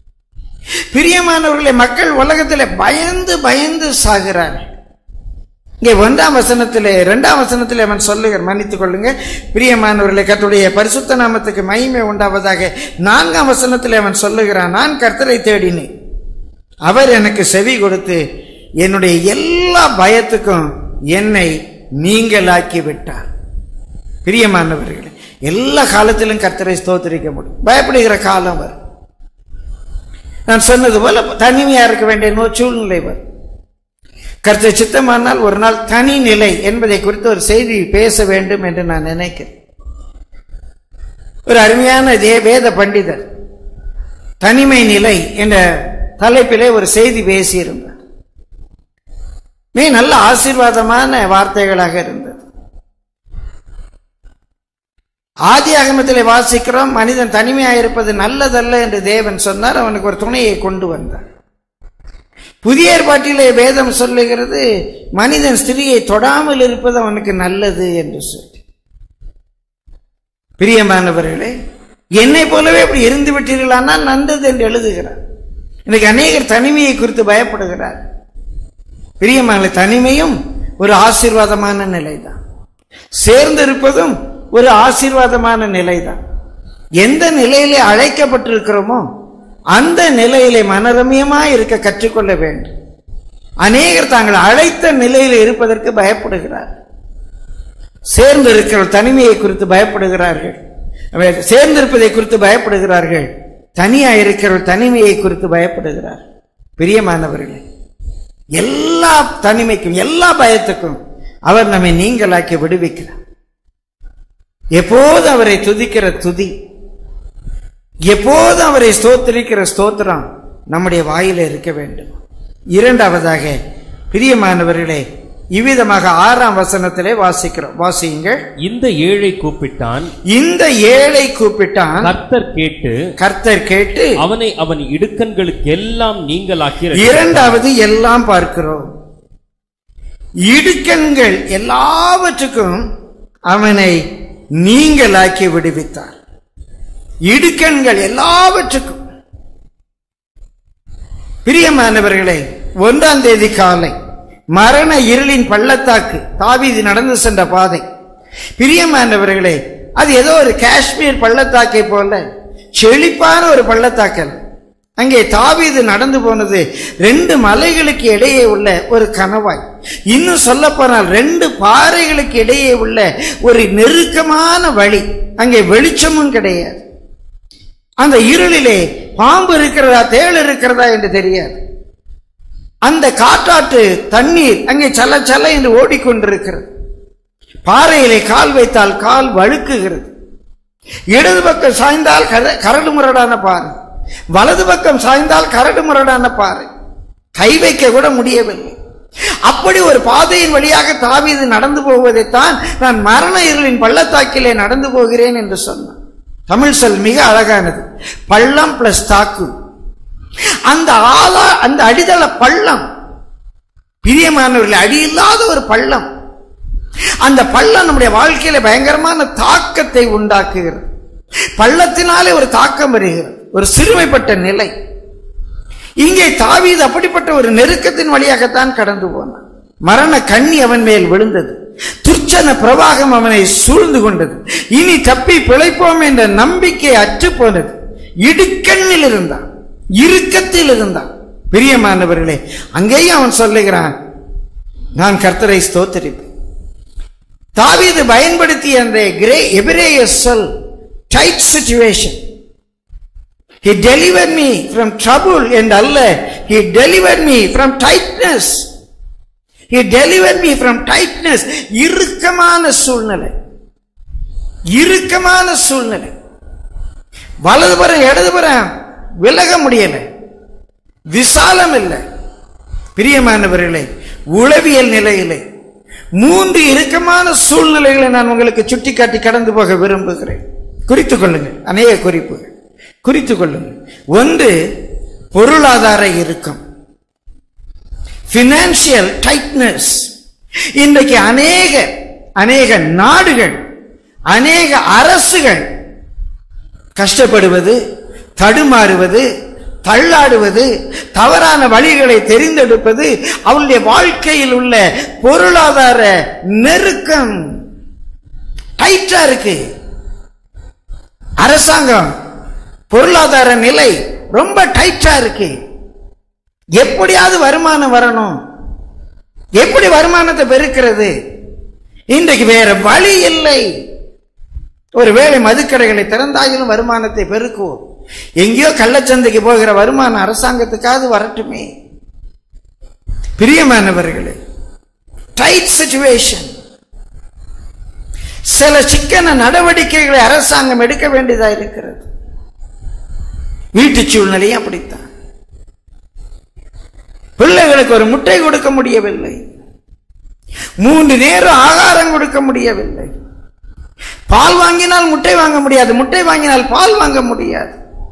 பிரியமானவர்களே மக்கள் உலகத்தில் பயந்து பயந்து சாகிறார்கள் இங்கே ஒன்றாம் வசனத்திலே இரண்டாம் வசனத்திலே அவன் சொல்லுகிற மன்னித்துக் கொள்ளுங்க பிரியமானவர்களே கர்த்தருடைய பரிசுத்த நாமத்துக்கு மகிமை உண்டாவதாக நான்காம் வசனத்திலே அவன் சொல்லுகிறான் நான் கர்த்தரை தேடினேன் அவர் எனக்கு செவி கொடுத்து என்னுடைய எல்லா பயத்துக்கும் என்னை நீங்களாக்கி விட்டார் பிரியமானவர்களே எல்லா காலத்திலும் கர்த்தரை ஸ்தோத்திரிக்க முடியும் பயப்படுகிற காலம் வரும் நான் சொன்னது போல தனிமையா இருக்க வேண்டிய நோ சூழ்நிலை வரும் கர்த்தர் சித்தமானால் ஒரு நாள் தனி நிலை என்பதை குறித்து ஒரு செய்தி பேச வேண்டும் என்று நான் நினைக்கிறேன் ஒரு அருமையான தே வேத பண்டிதர் தனிமை நிலை என்ற தலைப்பிலே ஒரு செய்தி பேசியிருந்தார் மிக நல்ல ஆசீர்வாதமான வார்த்தைகளாக இருந்தது ஆதி அகமத்திலே வாசிக்கிறோம் மனிதன் தனிமையாயிருப்பது நல்லதல்ல என்று தேவன் சொன்னார் அவனுக்கு ஒரு துணையை கொண்டு வந்தார் புதிய ஏற்பாட்டிலே வேதம் சொல்லுகிறது மனிதன் ஸ்திரியை தொடாமல் இருப்பது அவனுக்கு நல்லது என்று சொல்லி பிரியமானவர்களே என்னை போலவே இப்படி இருந்து விட்டீர்களானால் நல்லது என்று எழுதுகிறார் இன்னைக்கு அநேகர் தனிமையை குறித்து பயப்படுகிறார் பிரியமான தனிமையும் ஒரு ஆசீர்வாதமான நிலைதான் சேர்ந்திருப்பதும் ஒரு ஆசீர்வாதமான நிலைதான் எந்த நிலையிலே அழைக்கப்பட்டிருக்கிறோமோ அந்த நிலையிலே மனரமியமாய் இருக்க கற்றுக்கொள்ள வேண்டும் அநேகர் தாங்கள் அழைத்த நிலையில் இருப்பதற்கு பயப்படுகிறார் சேர்ந்து இருக்கிற தனிமையை குறித்து பயப்படுகிறார்கள் அவர் சேர்ந்திருப்பதை குறித்து பயப்படுகிறார்கள் தனியா இருக்கிற தனிமையை குறித்து பயப்படுகிறார் பிரியமானவர்களே எல்லா தனிமைக்கும் எல்லா பயத்துக்கும் அவர் நம்மை நீங்களாக்கி விடுவிக்கிறார் எப்போது அவரை துதிக்கிற துதி எப்போது அவரை ஸ்தோத்திரிக்கிற ஸ்தோத்திரம் நம்முடைய வாயில இருக்க வேண்டும் இரண்டாவதாக பிரியமானவர்களே இவ்விதமாக ஆறாம் வசனத்திலே வாசிக்கிறோம் வாசியுங்கள் இந்த ஏழை கூப்பிட்டான் இந்த ஏழை கூப்பிட்டான் கர்த்தர் கேட்டு கர்த்தர் கேட்டு அவனை அவன் இடுக்கண்களுக்கு எல்லாம் நீங்களாக்கி ரட்சித்தார். இரண்டாவது எல்லாம் பார்க்கிறோம் இடுக்கண்கள் எல்லாவற்றுக்கும் அவனை நீங்களாக்கி விடுவித்தார் இடுக்கண்கள் எல்லாவற்றுக்கும் பிரியமானவர்களே ஒன்றாம் தேதி காலை மரண இருளின் பள்ளத்தாக்கு தாவீது நடந்து சென்ற பாதை பிரியமானவர்களே அது ஏதோ ஒரு காஷ்மீர் பள்ளத்தாக்கை போல செழிப்பான ஒரு பள்ளத்தாக்கல் அங்கே தாவீது நடந்து போனது ரெண்டு மலைகளுக்கு இடையே உள்ள ஒரு கணவாய் இன்னும் சொல்ல போனால் ரெண்டு பாறைகளுக்கு இடையே உள்ள ஒரு நெருக்கமான வழி அங்கே வெளிச்சமும் கிடையாது அந்த இருளிலே பாம்பு இருக்கிறதா தேள் இருக்கிறதா என்று தெரியாது அந்த காற்றாற்று தண்ணீர் அங்கே சல சல என்று ஓடிக்கொண்டிருக்கிறது பாறையிலே கால் வைத்தால் கால் வழுக்குகிறது இடது பக்கம் சாய்ந்தால் கர- கரடு முரடான பாறை வலது பக்கம் சாய்ந்தால் கரடு முரடான பாறை கை வைக்க கூட முடியவில்லை அப்படி ஒரு பாதையின் வழியாக தாவீது நடந்து போவதைத்தான் நான் மரண இருளின் பள்ளத்தாக்கிலே நடந்து போகிறேன் என்று சொன்னான் தமிழ் சொல் மிக அழகானது பள்ளம் பிளஸ் தாக்கு அந்த ஆளா அந்த அடித்தள பள்ளம் பிரியமானவர்கள் அடி இல்லாத ஒரு பள்ளம் அந்த பள்ளம் நம்முடைய வாழ்க்கையில பயங்கரமான தாக்கத்தை உண்டாக்குகிறது பள்ளத்தினாலே ஒரு தாக்கம் வருகிறது ஒரு சிறுமைப்பட்ட நிலை இங்கே தாவீது அப்படிப்பட்ட ஒரு நெருக்கத்தின் வழியாகத்தான் கடந்து போனான் மரண கண்ணி அவன் மேல் விழுந்தது துர்ச்சன பிரவாகம் அவனை சூழ்ந்து கொண்டது இனி தப்பி பிழைப்போம் என்ற நம்பிக்கை அற்று போனது இடுக்கண்ணில் இருந்தான் இறுக்கத்தில் இருந்தான் பிரியமானவர்களே அங்கேயும் அவன் சொல்லுகிறான் நான் கர்த்தரை ஸ்தோத்தரிப்பேன் தாவீது பயன்படுத்திய அந்த கிரே எபிரேய சொல் tight situation He delivered me from trouble and அல்ல He delivered me from tightness. He delivered me from tightness. இறுக்கமான சூழ்நிலை இறுக்கமான சூழ்நிலை வலதுபுறம் இடதுபுறம் விலக முடியல விசாலம் இல்லை பிரியமானவர்களே உளவியல் நிலையிலே மூன்று இறுக்கமான சூழ்நிலைகளை நான் உங்களுக்கு சுட்டிக்காட்டி கடந்து போக விரும்புகிறேன் குறித்துக் கொள்ளுங்கள் அநேக குறிப்புகள் குறித்துக் கொள்ளுங்கள் ஒன்று பொருளாதார இறுக்கம் பினான்சியல் டைட்னஸ் இன்றைக்கு அநேக அநேக நாடுகள் அநேக அரசுகள் கஷ்டப்படுவது தடுமாறுவது தள்ளாடுவது தவறான வழிகளை தெரிந்தெடுப்பது அவளுடைய வாழ்க்கையில் உள்ள பொருளாதார நெருக்கம் டைட்டா இருக்கு அரசாங்கம் பொருளாதார நிலை ரொம்ப டைட்டா இருக்கு எப்படியாவது வருமானம் வரணும் எப்படி வருமானத்தை பெருக்கிறது இன்றைக்கு வேற வழி இல்லை ஒருவேளை மதுக்கடைகளை திறந்தாயிலும் வருமானத்தை பெருக்குவோம் எங்கேயோ கள்ளச்சந்தைக்கு போகிற வருமானம் அரசாங்கத்துக்காவது வரட்டுமே பிரியமானவர்களே டைட் சிச்சுவேஷன் சில சிக்கன நடவடிக்கைகளை அரசாங்கம் எடுக்க வேண்டியதா இருக்கிறது வீட்டு சூழ்நிலையும் அப்படித்தான் பிள்ளைகளுக்கு ஒரு முட்டை கொடுக்க முடியவில்லை மூன்று நேரம் ஆகாரம் கொடுக்க முடியவில்லை பால் வாங்கினால் முட்டை வாங்க முடியாது முட்டை வாங்கினால் பால் வாங்க முடியாது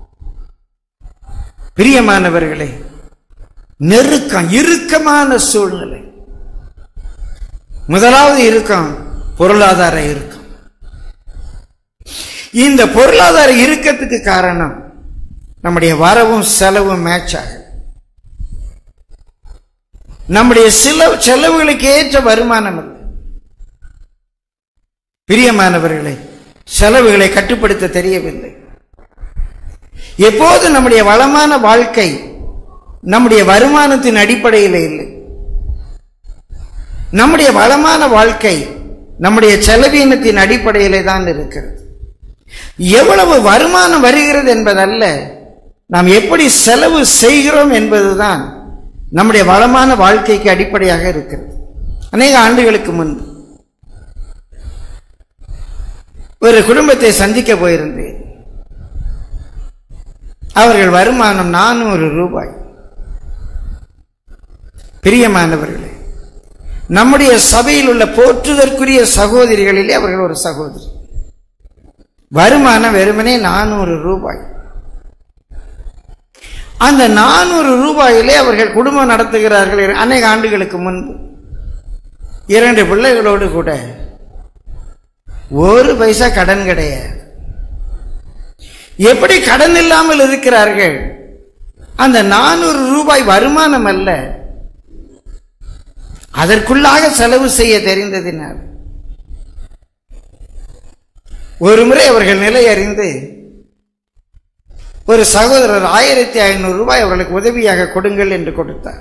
பிரியமானவர்களே நெருக்கம் இறுக்கமான சூழ்நிலை முதலாவது இறுக்கம் பொருளாதார இறுக்கம் இந்த பொருளாதார இறுக்கத்துக்கு காரணம் நம்முடைய வரவும் செலவும் மேட்ச் ஆகும் நம்முடைய சில செலவுகளுக்கு ஏற்ற வருமானம் இல்லை பிரியமானவர்களே செலவுகளை கட்டுப்படுத்த தெரியவில்லை எப்போது நம்முடைய வளமான வாழ்க்கை நம்முடைய வருமானத்தின் அடிப்படையில் இல்லை நம்முடைய வளமான வாழ்க்கை நம்முடைய செலவீனத்தின் அடிப்படையிலே தான் இருக்கிறது எவ்வளவு வருமானம் வருகிறது என்பதல்ல நாம் எப்படி செலவு செய்கிறோம் என்பதுதான் நம்முடைய வளமான வாழ்க்கைக்கு அடிப்படையாக இருக்கிறது அநேக ஆண்டுகளுக்கு முன்பு ஒரு குடும்பத்தை சந்திக்க போயிருந்தேன் அவர்கள் வருமானம் நானூறு ரூபாய் பிரியமானவர்களே நம்முடைய சபையில் உள்ள போற்றுதற்குரிய சகோதரிகளிலே அவர்கள் ஒரு சகோதரி வருமானம் வெறுமனே நானூறு ரூபாய் அந்த நானூறு ரூபாயிலே அவர்கள் குடும்பம் நடத்துகிறார்கள் அநேக ஆண்டுகளுக்கு முன்பு இரண்டு பிள்ளைகளோடு கூட ஒரு பைசா கடன் கிடையாது எப்படி கடன் இல்லாமல் இருக்கிறார்கள் அந்த நானூறு ரூபாய் வருமானம் அல்ல அதற்குள்ளாக செலவு செய்ய தெரிந்ததினால் ஒரு முறை அவர்கள் நிலை அறிந்து ஒரு சகோதரர் ஆயிரத்தி ஐநூறு ரூபாய் அவர்களுக்கு உதவியாக கொடுங்கள் என்று கொடுத்தார்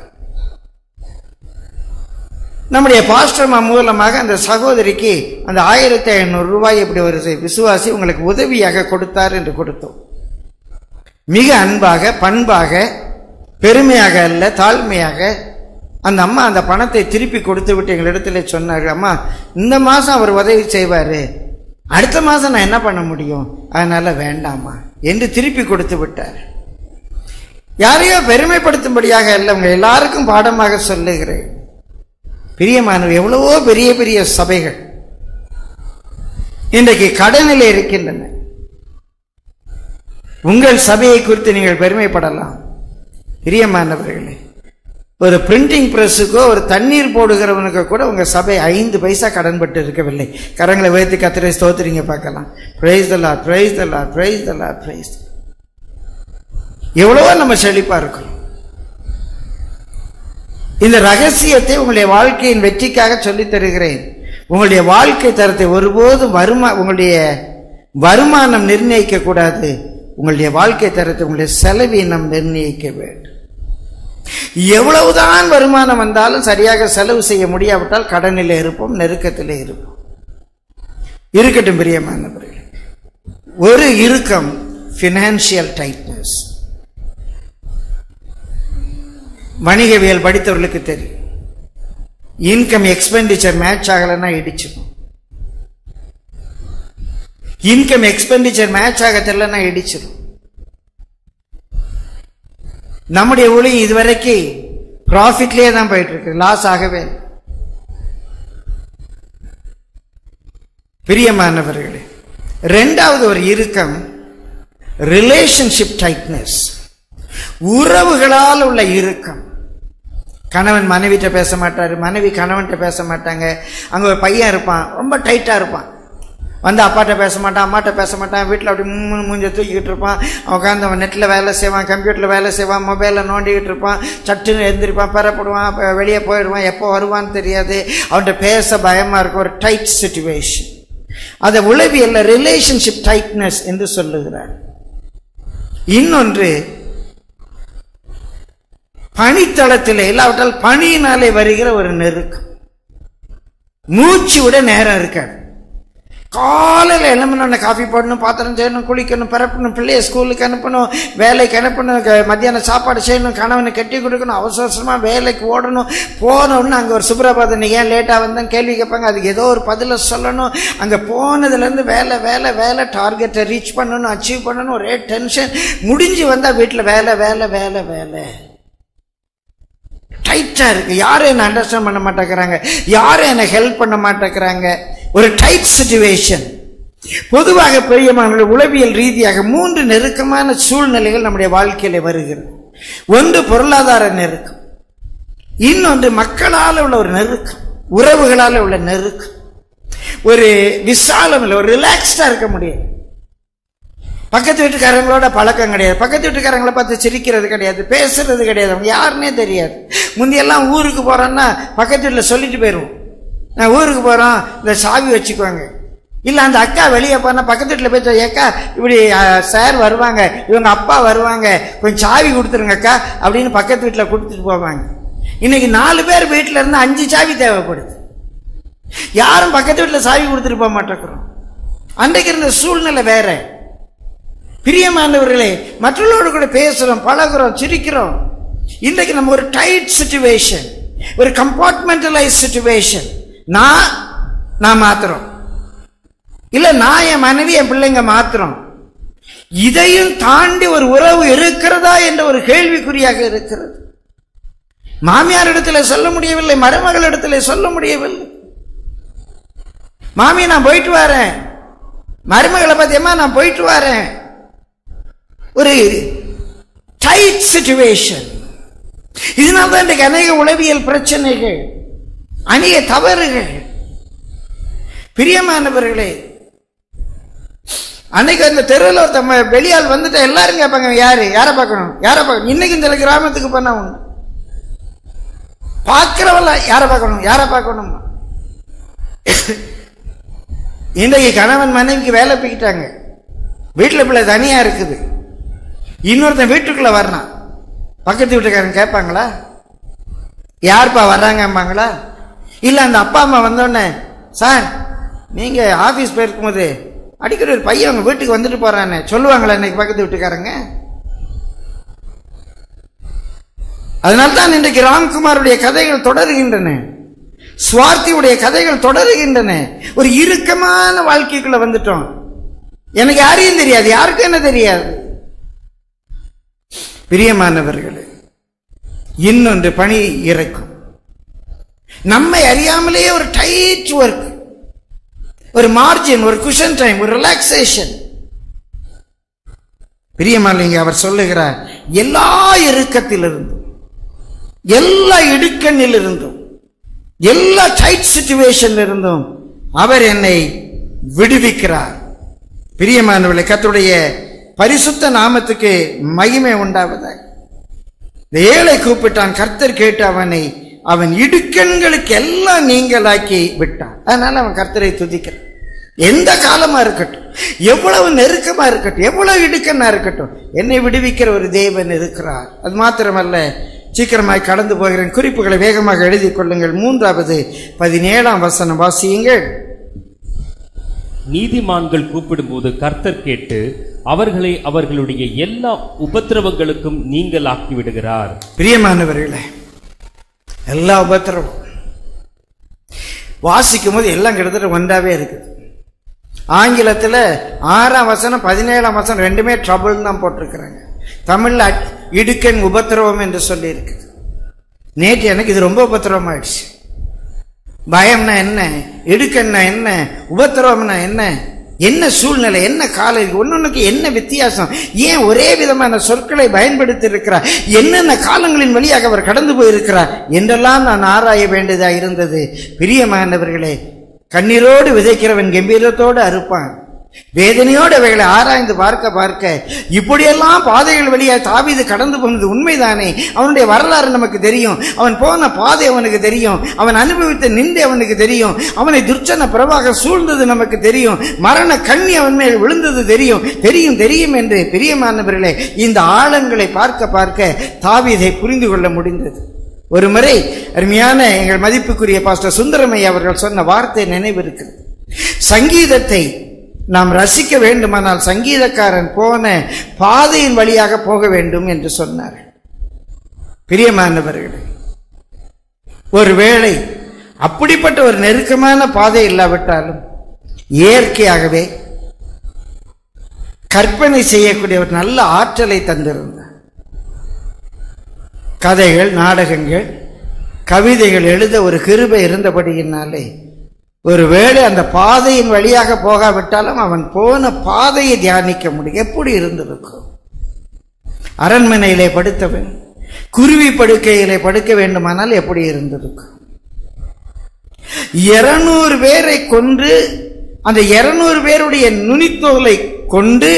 நம்முடைய பாஸ்டர்மா மூலமாக அந்த சகோதரிக்கு அந்த ஆயிரத்தி ஐநூறு ரூபாய் இப்படி ஒரு விசுவாசி உங்களுக்கு உதவியாக கொடுத்தார் என்று கொடுத்தோம் மிக அன்பாக பண்பாக பெருமையாக அல்ல தாழ்மையாக அந்த அம்மா அந்த பணத்தை திருப்பி கொடுத்து விட்டு எங்களிடத்துல சொன்னார்கள் அம்மா இந்த மாதம் அவர் உதவி செய்வார் அடுத்த மாதம் நான் என்ன பண்ண முடியும் அதனால வேண்டாமா என்று திருப்பி கொடுத்து விட்டார் யாரையோ பெருமைப்படுத்தும்படியாக அல்ல உங்க எல்லாருக்கும் பாடமாக சொல்லுகிறேன் பிரியமானவர் எவ்வளவோ பெரிய பெரிய சபைகள் இன்றைக்கு கடனில் இருக்கின்றன உங்கள் சபையை குறித்து நீங்கள் பெருமைப்படலாம் பிரியமானவர்களே ஒரு பிரிண்டிங் பிரஸுக்கோ ஒரு தண்ணீர் போடுகிறவனுக்கோ கூட உங்க சபை ஐந்து பைசா கடன்பட்டு இருக்கவில்லை கரங்களை உயர்த்தி கத்திரை ஸ்தோத்திரிங்க பார்க்கலாம் பிரைஸ் தலா பிரைஸ் தலா பிரைஸ் தலா பிரைஸ் எவ்வளவோ நம்ம செழிப்பா இருக்கோம் இந்த ரகசியத்தை உங்களுடைய வாழ்க்கையின் வெற்றிக்காக சொல்லித் தருகிறேன் உங்களுடைய வாழ்க்கை தரத்தை ஒருபோதும் வருமா உங்களுடைய வருமானம் நிர்ணயிக்க கூடாது உங்களுடைய வாழ்க்கை தரத்தை உங்களுடைய செலவீனம் நிர்ணயிக்க வேண்டும் எவ்வளவுதான் வருமானம் வந்தாலும் சரியாக செலவு செய்ய முடியாவிட்டால் கடனில் இருப்போம் நெருக்கத்தில் இருப்போம் இருக்கட்டும் பிரியமானவர்களே ஒரு இறுக்கம் பினான்சியல் டைட்னஸ் வணிகவியல் படித்தவர்களுக்கு தெரியும் இன்கம் எக்ஸ்பெண்டிச்சர் மேட்ச் ஆகலைன்னா இடிச்சுக்கும் இன்கம் எக்ஸ்பெண்டிச்சர் மேட்ச் ஆக தெரியலன்னா இடிச்சிடும் நம்முடைய ஊழியம் இதுவரைக்கும் ப்ராஃபிட்லேயே தான் போயிட்டு இருக்கு லாஸ் ஆகவே இல்லை. பிரியமானவர்களே ரெண்டாவது ஒரு இறுக்கம் ரிலேஷன்ஷிப் டைட்னஸ் உறவுகளால் உள்ள இறுக்கம் கணவன் மனைவிட்ட பேச மாட்டாரு மனைவி கணவன்கிட்ட பேச மாட்டாங்க அங்க ஒரு பையன் இருப்பான் ரொம்ப டைட்டா இருப்பான் வந்து அப்பாட்ட பேச மாட்டான் அம்மாட்ட பேச மாட்டான் வீட்டில் அப்படி மூணு மூஞ்ச தூக்கிக்கிட்டு இருப்பான் உட்காந்து அவன் நெட்டில் வேலை செய்வான் கம்ப்யூட்டரில் வேலை செய்வான் மொபைலில் நோண்டிக்கிட்டு இருப்பான் சட்டுன்னு எழுந்திருப்பான் பெறப்படுவான் அப்ப வெளியே போயிடுவான் எப்போ வருவான்னு தெரியாது அவன்கிட்ட பேச பயமாக இருக்கும் ஒரு டைட் சுச்சுவேஷன் அதை உளவியல்ல ரிலேஷன்ஷிப் டைட்னஸ் என்று சொல்லுகிறார் இன்னொன்று பனித்தளத்தில் இல்லாவிட்டால் பனியினாலே வருகிற ஒரு நெருக்கம் மூச்சு விட நேரம் இருக்காது காலையில் எழும்பணும் காஃபி போடணும் பாத்திரம் செய்யணும் குளிக்கணும் பிறப்பணும் பிள்ளைய ஸ்கூலுக்கு அனுப்பணும் வேலைக்கு அனுப்பணும் க- மத்தியானம் சாப்பாடு செய்யணும் கணவனை கட்டி கொடுக்கணும் அவசர அவசரமாக வேலைக்கு ஓடணும் போனோன்னு அங்கே ஒரு சுப்ரபாதம் நீ ஏன் லேட்டாக வந்தேன் கேள்வி கேட்பாங்க அதுக்கு ஏதோ ஒரு பதிலை சொல்லணும் அங்கே போனதுலேருந்து வேலை வேலை வேலை டார்கெட்டை ரீச் பண்ணணும் அச்சீவ் பண்ணணும் ஒரே டென்ஷன் முடிஞ்சு வந்தால் வீட்டில் வேலை வேலை வேலை வேலை டைட்டா இருக்கு யாரும் என்ன அண்டர்ஸ்டாண்ட் பண்ண மாட்டேங்கிறாங்க யாரும் என்ன ஹெல்ப் பண்ண மாட்டேங்கிறாங்க ஒரு டைட் சுச்சுவேஷன் பொதுவாக பெரியமான உளவியல் ரீதியாக மூன்று நெருக்கமான சூழ்நிலைகள் நம்முடைய வாழ்க்கையில வருகிறது ஒன்று பொருளாதார நெருக்கம் இன்னொன்று மக்களால் உள்ள ஒரு நெருக்கம் உறவுகளால் உள்ள நெருக்கம் ஒரு விசாலம் இல்லை ஒரு ரிலாக்ஸ்டா இருக்க முடியாது பக்கத்து வீட்டுக்காரங்களோட பழக்கம் கிடையாது பக்கத்து வீட்டுக்காரங்களை பார்த்து சிரிக்கிறது கிடையாது பேசுறது கிடையாது அவங்க யாருன்னே தெரியாது முந்தியெல்லாம் ஊருக்கு போறோம்னா பக்கத்து வீட்டில் சொல்லிட்டு போயிடுவோம் நான் ஊருக்கு போறோம் இந்த சாவி வச்சுக்கோங்க இல்லை அந்த அக்கா வெளியே போனால் பக்கத்து வீட்டில் போய் சொல்லி, அக்கா இப்படி சார் வருவாங்க இவங்க அப்பா வருவாங்க கொஞ்சம் சாவி கொடுத்துருங்க அக்கா அப்படின்னு பக்கத்து வீட்டில் கொடுத்துட்டு போவாங்க இன்னைக்கு நாலு பேர் வீட்டில் இருந்து அஞ்சு சாவி தேவைப்படுது யாரும் பக்கத்து வீட்டில் சாவி கொடுத்துட்டு போக மாட்டேங்கிறோம் அன்றைக்கு இருந்த சூழ்நிலை வேற பிரியமானவர்களே மற்றவர்களோடு கூட பேசுறோம் பழகுறோம் சிரிக்கிறோம் இன்றைக்கு நம்ம ஒரு டைட் சுச்சுவேஷன் ஒரு கம்பார்ட்மெண்டலைஸ் சுச்சுவேஷன் நான் நான் மாத்திரம் இல்ல நான் என் மனைவி என் பிள்ளைங்க மாத்திரம் இதையும் தாண்டி ஒரு உறவு இருக்கிறதா என்ற ஒரு கேள்விக்குறியாக இருக்கிறது மாமியார் இடத்துல சொல்ல முடியவில்லை மருமகள் இடத்துல சொல்ல முடியவில்லை மாமி நான் போயிட்டு வரேன் மருமகளை பத்தியமா நான் போயிட்டு வரேன் ஒரு டைட் சுச்சுவேஷன் இதனால தான் இன்றைக்கு அநேக உளவியல் பிரச்சனைகள் அநேக தவறுகள் பிரியமானவர்களே அன்னைக்கு அந்த தெருவில் ஒருத்தம்ம வெளியால் வந்துட்டு எல்லாரும் கேட்பாங்க யாரு யாரை பார்க்கணும் யாரை பார்க்கணும் இன்னைக்கு இந்த கிராமத்துக்கு பண்ண உண்டு பார்க்கிறவல்ல யாரை பார்க்கணும் யாரை பார்க்கணும் இன்றைக்கு கணவன் மனைவிக்கு வேலை போய்கிட்டாங்க வீட்டில் பிள்ளை தனியா இருக்குது இன்னொருத்தன் வீட்டுக்குள்ள வர்றான் பக்கத்து வீட்டுக்காரன் கேட்பாங்களா யார்ப்பா வர்றாங்கம்பாங்களா இல்லை அந்த அப்பா அம்மா வந்தோடனே சார் நீங்க ஆபீஸ் போயிருக்கும்போது அடிக்கடி ஒரு பையன் உங்க வீட்டுக்கு வந்துட்டு போறானே சொல்லுவாங்களா இன்னைக்கு பக்கத்து வீட்டுக்காரங்க அதனால்தான் இன்றைக்கு ராம்குமாருடைய கதைகள் தொடருகின்றன சுவார்த்தியுடைய கதைகள் தொடருகின்றன ஒரு இறுக்கமான வாழ்க்கைக்குள்ள வந்துட்டோம் எனக்கு யாரையும் தெரியாது யாருக்கும் என்ன தெரியாது பிரியமானவர்களே இன்னொன்று பணி இறக்கும் நம்மை அறியாமலேயே ஒரு டைட் ஒர்க் ஒரு மார்ஜின் ஒரு குஷன் டைம் ஒரு ரிலாக்ஸேஷன் பிரியமாலிங்க அவர் சொல்லுகிறார் எல்லா இறுக்கத்திலிருந்தும் எல்லா இடுக்கண்ணில் இருந்தும் எல்லா டைட் சுச்சுவேஷன்ல இருந்தும் அவர் என்னை விடுவிக்கிறார் பிரியமானவர்களே கர்த்தருடைய பரிசுத்த நாமத்துக்கு மகிமை உண்டாவதாக இந்த ஏழை கூப்பிட்டான் கர்த்தர் கேட்டு அவனை அவன் இடுக்கண்களுக்கு எல்லாம் நீங்களாக்கி விட்டான் அதனால அவன் கர்த்தரை துதிக்கிறான் எந்த காலமா இருக்கட்டும் எவ்வளவு நெருக்கமா இருக்கட்டும் எவ்வளவு இடுக்கண்ணா இருக்கட்டும் என்னை விடுவிக்கிற ஒரு தேவன் இருக்கிறார் அது மாத்திரமல்ல சீக்கிரமாய் கடந்து போகிறேன் குறிப்புகளை வேகமாக எழுதி கொள்ளுங்கள் மூன்றாவது பதினேழாம் வசனம் வாசியுங்கள் நீதிமான்கள் கூப்பிடும்போது கர்த்தர் கேட்டு அவர்களை அவர்களுடைய எல்லா உபத்திரவங்களுக்கும் நீங்களாக்கி விடுகிறார் பிரியமானவர்களே எல்லா உபத்திரமும் வாசிக்கும் போது எல்லாம் கிட்டத்தட்ட ஒன்றாவே இருக்குது ஆங்கிலத்தில் ஆறாம் வசனம் பதினேழாம் வசனம் ரெண்டுமே ட்ரபிள் தான் போட்டிருக்கிறாங்க தமிழ்ல அட்- இடுக்கண் உபத்திரவம் என்று சொல்லி இருக்குது நேற்று எனக்கு இது ரொம்ப உபத்திரவம் ஆயிடுச்சு பயம்னா என்ன இடுக்கண்ணா என்ன உபத்திரவம்னா என்ன என்ன சூழ்நிலை என்ன காலம் இது ஒன்னொன்னுக்கு என்ன வித்தியாசம் ஏன் ஒரே விதமான சொற்களை பயன்படுத்தி இருக்கிறார் என்னென்ன காலங்களின் வழியாக அவர் கடந்து போயிருக்கிறார் என்றெல்லாம் நான் ஆராய வேண்டியதா இருந்தது பிரியமானவர்களே கண்ணீரோடு விதைக்கிறவன் கம்பீரத்தோடு அறுப்பான் வேதனையோடு அவைகளை ஆராய்ந்து பார்க்க பார்க்க இப்படியெல்லாம் பாதைகள் வழியா தாவீது கடந்து போனது உண்மைதானே அவனுடைய வரலாறு நமக்கு தெரியும் அவன் போன பாதை அவனுக்கு தெரியும் அவன் அனுபவித்த நிந்தை அவனுக்கு தெரியும் அவனை துர்ச்சன பிரவாக சூழ்ந்தது நமக்கு தெரியும் மரண கண்ணி அவன் மேல் விழுந்தது தெரியும் தெரியும் தெரியும் என்று பிரியமானவர்களே இந்த ஆழங்களை பார்க்க பார்க்க தாவீதை புரிந்து கொள்ள முடிந்தது ஒரு முறை அருமையான எங்கள் மதிப்புக்குரிய பாஸ்டர் சுந்தரமையா அவர்கள் சொன்ன வார்த்தை நினைவிருக்கிறது சங்கீதத்தை நாம் ரசிக்க வேண்டுமானால் சங்கீதக்காரன் போன பாதையின் வழியாக போக வேண்டும் என்று சொன்னார் பிரியமானவர்களே ஒருவேளை அப்படிப்பட்ட ஒரு நெருக்கமான பாதை இல்லாவிட்டாலும் இயற்கையாகவே கற்பனை செய்யக்கூடிய ஒரு நல்ல ஆற்றலை தந்திருந்தார் கதைகள் நாடகங்கள் கவிதைகள் எழுத ஒரு கிருபை இருந்தபடியினாலே ஒருவேளை அந்த பாதையின் வழியாக போகாவிட்டாலும் அவன் போன பாதையை தியானிக்க முடியும் எப்படி இருந்திருக்கும் அரண்மனையிலே படுத்தவன் குருவி படுக்கையிலே படுக்க வேண்டுமானால் எப்படி இருந்திருக்கும் இருநூறு பேரை கொன்று அந்த இருநூறு பேருடைய நுனித்தோலை கொண்டு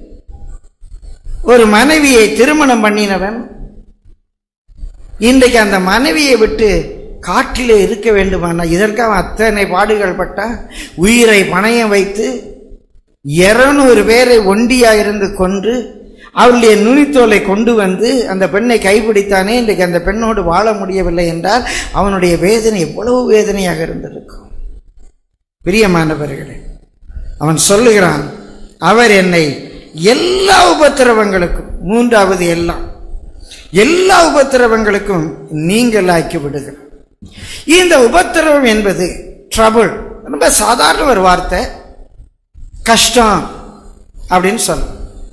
ஒரு மனைவியை திருமணம் பண்ணினவன் இன்றைக்கு அந்த மனைவியை விட்டு காட்டிலே இருக்க வேண்டுமானா இதற்காக அத்தனை பாடுகள் பட்டா உயிரை பணயம் வைத்து இருநூறு பேரை ஒண்டியா இருந்து கொன்று அவளுடைய நுனித்தோலை கொண்டு வந்து அந்த பெண்ணை கைப்பிடித்தானே இன்றைக்கு அந்த பெண்ணோடு வாழ முடியவில்லை என்றால் அவனுடைய வேதனை எவ்வளவு வேதனையாக இருந்திருக்கும் பிரியமானவர்களே அவன் சொல்லுகிறான் அவர் என்னை எல்லா உபத்திரவங்களுக்கும் மூன்றாவது எல்லாம் எல்லா உபத்திரவங்களுக்கும் நீங்களாக்கி விடுகிறார் இந்த உபத்திரவம் என்பது ட்ரபிள் ரொம்ப சாதாரண ஒரு வார்த்தை கஷ்டம் அப்படின்னு சொல்ல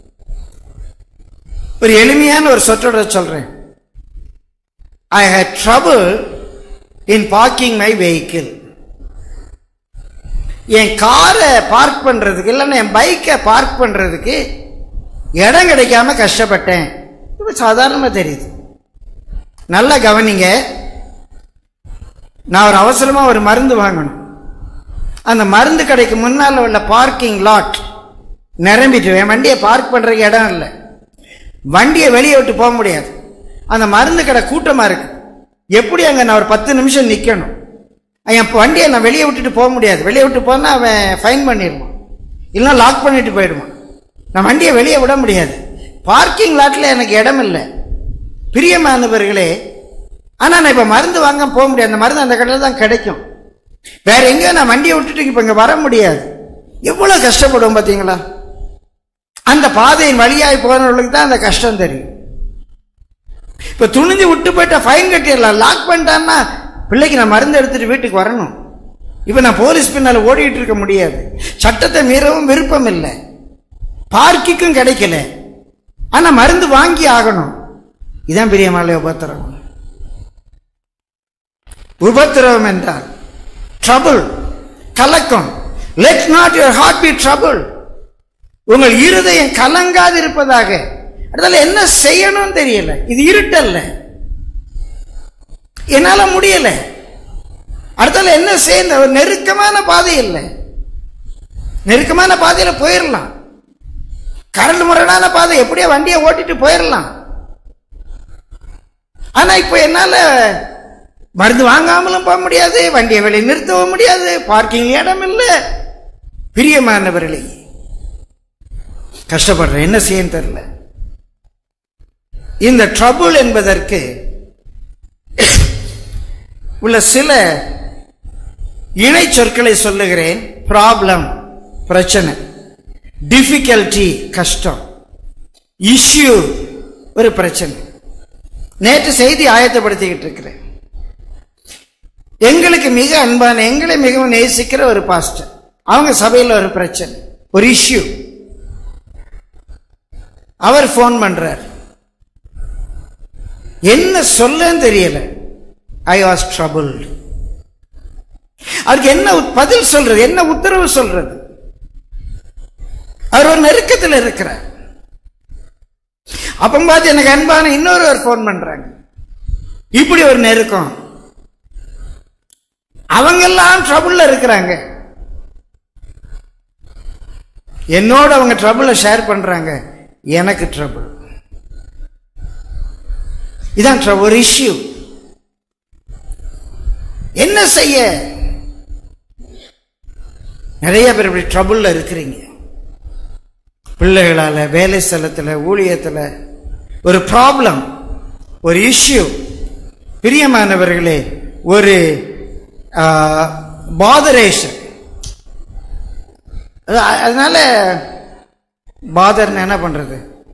ஒரு எளிமையான ஒரு சொற்றோட சொல்றேன் I had trouble in parking my vehicle என் காரை பார்க் பண்றதுக்கு இல்லைன்னா என் பைக்கை பார்க் பண்றதுக்கு இடம் கிடைக்காம கஷ்டப்பட்டேன் இது சாதாரணமாக தெரியுது நல்லா கவனிங்க நான் ஒரு அவசரமாக ஒரு மருந்து வாங்கணும் அந்த மருந்து கடைக்கு முன்னால் உள்ள பார்க்கிங் லாட் நிரம்பிட்டு என் வண்டியை பார்க் பண்ணுறதுக்கு இடம் இல்லை வண்டியை வெளியே விட்டு போக முடியாது அந்த மருந்து கடை கூட்டமாக இருக்கு எப்படி அங்கே நான் ஒரு பத்து நிமிஷம் நிற்கணும் என் வண்டியை நான் வெளியே விட்டுட்டு போக முடியாது வெளியே விட்டு போனால் அவன் ஃபைன் பண்ணிடுவான் இல்லைன்னா லாக் பண்ணிட்டு போயிடுவான் நான் வண்டியை வெளியே விட முடியாது பார்க்கிங் லாட்டில் எனக்கு இடம் இல்லை பிரியமானவர்களே ஆனால் நான் இப்போ மருந்து வாங்க போக முடியாது அந்த மருந்து அந்த கடையில் தான் கிடைக்கும் வேற எங்கேயோ நான் வண்டியை விட்டுட்டு இப்போ இங்கே வர முடியாது எவ்வளோ கஷ்டப்படுவோம் பார்த்தீங்களா அந்த பாதையின் வழியாய் போனவர்களுக்கு தான் அந்த கஷ்டம் தெரியும் இப்போ துணிஞ்சு விட்டு போயிட்டா ஃபைன் கட்டிடலாம் லாக் பண்ணிட்டான்னா பிள்ளைக்கு நான் மருந்து எடுத்துட்டு வீட்டுக்கு வரணும் இப்போ நான் போலீஸ் பின்னால் ஓடிட்டு இருக்க முடியாது சட்டத்தை மீறவும் விருப்பம் இல்லை பார்க்கிக்கும் கிடைக்கல ஆனா மருந்து வாங்கி ஆகணும் இதான் பிரியமாலை உபத்திரவம் உபத்திரவம் என்றால் ட்ரபிள் கலக்கம் let not your heart be trouble உங்கள் இருதயம் கலங்காது இருப்பதாக அதனால என்ன செய்யணும்னு தெரியல இது இருட்டல்ல என்னால முடியல அடுத்தால என்ன செய்ய ஒரு நெருக்கமான பாதை இல்லை நெருக்கமான பாதையில போயிடலாம் கரண்ட் முரடான பாதை எப்படியோ வண்டியை ஓட்டிட்டு போயிடலாம் ஆனா இப்போ என்னால மருந்து வாங்காமலும் போக முடியாது வண்டியை வெளியே நிறுத்தவும் முடியாது பார்க்கிங் இடம் இல்லை பிரியமானவர்களே கஷ்டப்படுறேன் என்ன செய்யன்னு தெரியல இந்த ட்ரபுள் என்பதற்கு உள்ள சில இணை சொற்களை சொல்லுகிறேன் ப்ராப்ளம் பிரச்சனை டிஃபிகல்டி கஷ்டம் இஷ்யூ ஒரு பிரச்சனை நேற்று செய்தி ஆயத்தப்படுத்திக்கிட்டு இருக்கிறேன் எங்களுக்கு மிக அன்பான எங்களை மிகவும் நேசிக்கிற ஒரு பாஸ்டர் அவங்க சபையில் ஒரு பிரச்சனை ஒரு இஷ்யூ அவர் ஃபோன் பண்றார் என்ன சொல்லன்னு தெரியல ஐ வாஸ் ட்ரபுள் அவருக்கு என்ன பதில் சொல்றது என்ன உத்தரவு சொல்றது அவர் ஒரு நெருக்கத்தில் இருக்கிறார் அப்ப பார்த்து எனக்கு அன்பான இன்னொருவர் ஃபோன் பண்றாங்க இப்படி ஒரு நெருக்கம் அவங்கெல்லாம் ட்ரபுள்ல இருக்கிறாங்க என்னோட அவங்க ட்ரபுளை ஷேர் பண்றாங்க எனக்கு ட்ரபுள் இதான் trouble, ஒரு இஷ்யூ என்ன செய்ய நிறைய பேர் இப்படி ட்ரபுள்ல இருக்கிறீங்க பிள்ளைகளால வேலை ஸ்தலத்துல ஊழியத்துல ஒரு ப்ராப்ளம் ஒரு இஷ்யூ பிரியமானவர்களே ஒரு பாதரேஷன் அதனால பாதர்னு என்ன பண்றது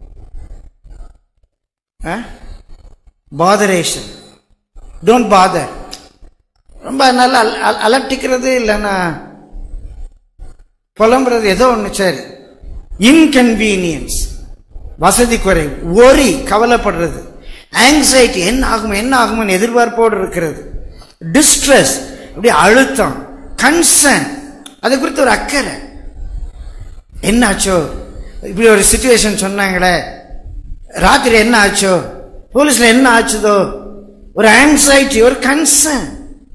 பாதரேஷன் டோன்ட் பாதர் ரொம்ப நல்லா அல- அல- அலட்டிக்கிறது இல்லைன்னா புலம்புறது ஏதோ ஒன்று சரி இன்கன்வீனியன்ஸ் வசதி குறைவு ஒரி கவலைப்படுறது ஆங்ஸைட்டி என்ன ஆகும் என்ன ஆகும்னு எதிர்பார்ப்போடு இருக்கிறது டிஸ்ட்ரெஸ் அப்படி அழுத்தம் கன்சர்ன் அது குறித்து ஒரு அக்கறை என்னாச்சோ இப்படி ஒரு சுச்சுவேஷன் சொன்னாங்களே ராத்திரி என்ன ஆச்சோ போலீஸ்ல என்ன ஆச்சுதோ ஒரு ஆங்ஸைட்டி ஒரு கன்சர்ன்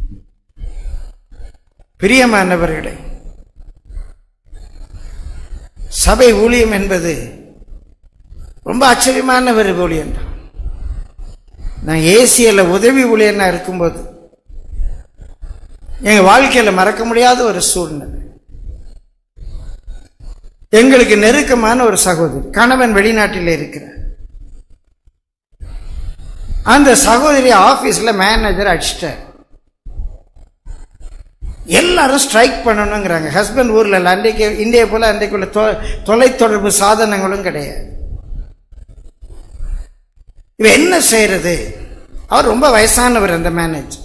பிரியமானவர்களே சபை ஊழியம் என்பது ரொம்ப ஆச்சரியமான ஒரு ஊழியம் தான் நான் ஏசியில உதவி ஊழியனா இருக்கும்போது எங்க வாழ்க்கையில மறக்க முடியாத ஒரு சூழ்நிலை எங்களுக்கு நெருக்கமான ஒரு சகோதரி கணவன் வெளிநாட்டில் இருக்கிறார் அந்த சகோதரி ஆபீஸ்ல மேனேஜர் அடிச்சிட்டார் எல்லாரும் ஸ்ட்ரைக் பண்ணணுங்கிறாங்க ஹஸ்பண்ட் ஊர்ல இல்ல அன்றைக்கு இந்தியா போல அன்றைக்குள்ள தொ- தொலைத்தொடர்பு சாதனங்களும் கிடையாது இவ என்ன செய்யறது அவர் ரொம்ப வயசானவர் அந்த மேனேஜர்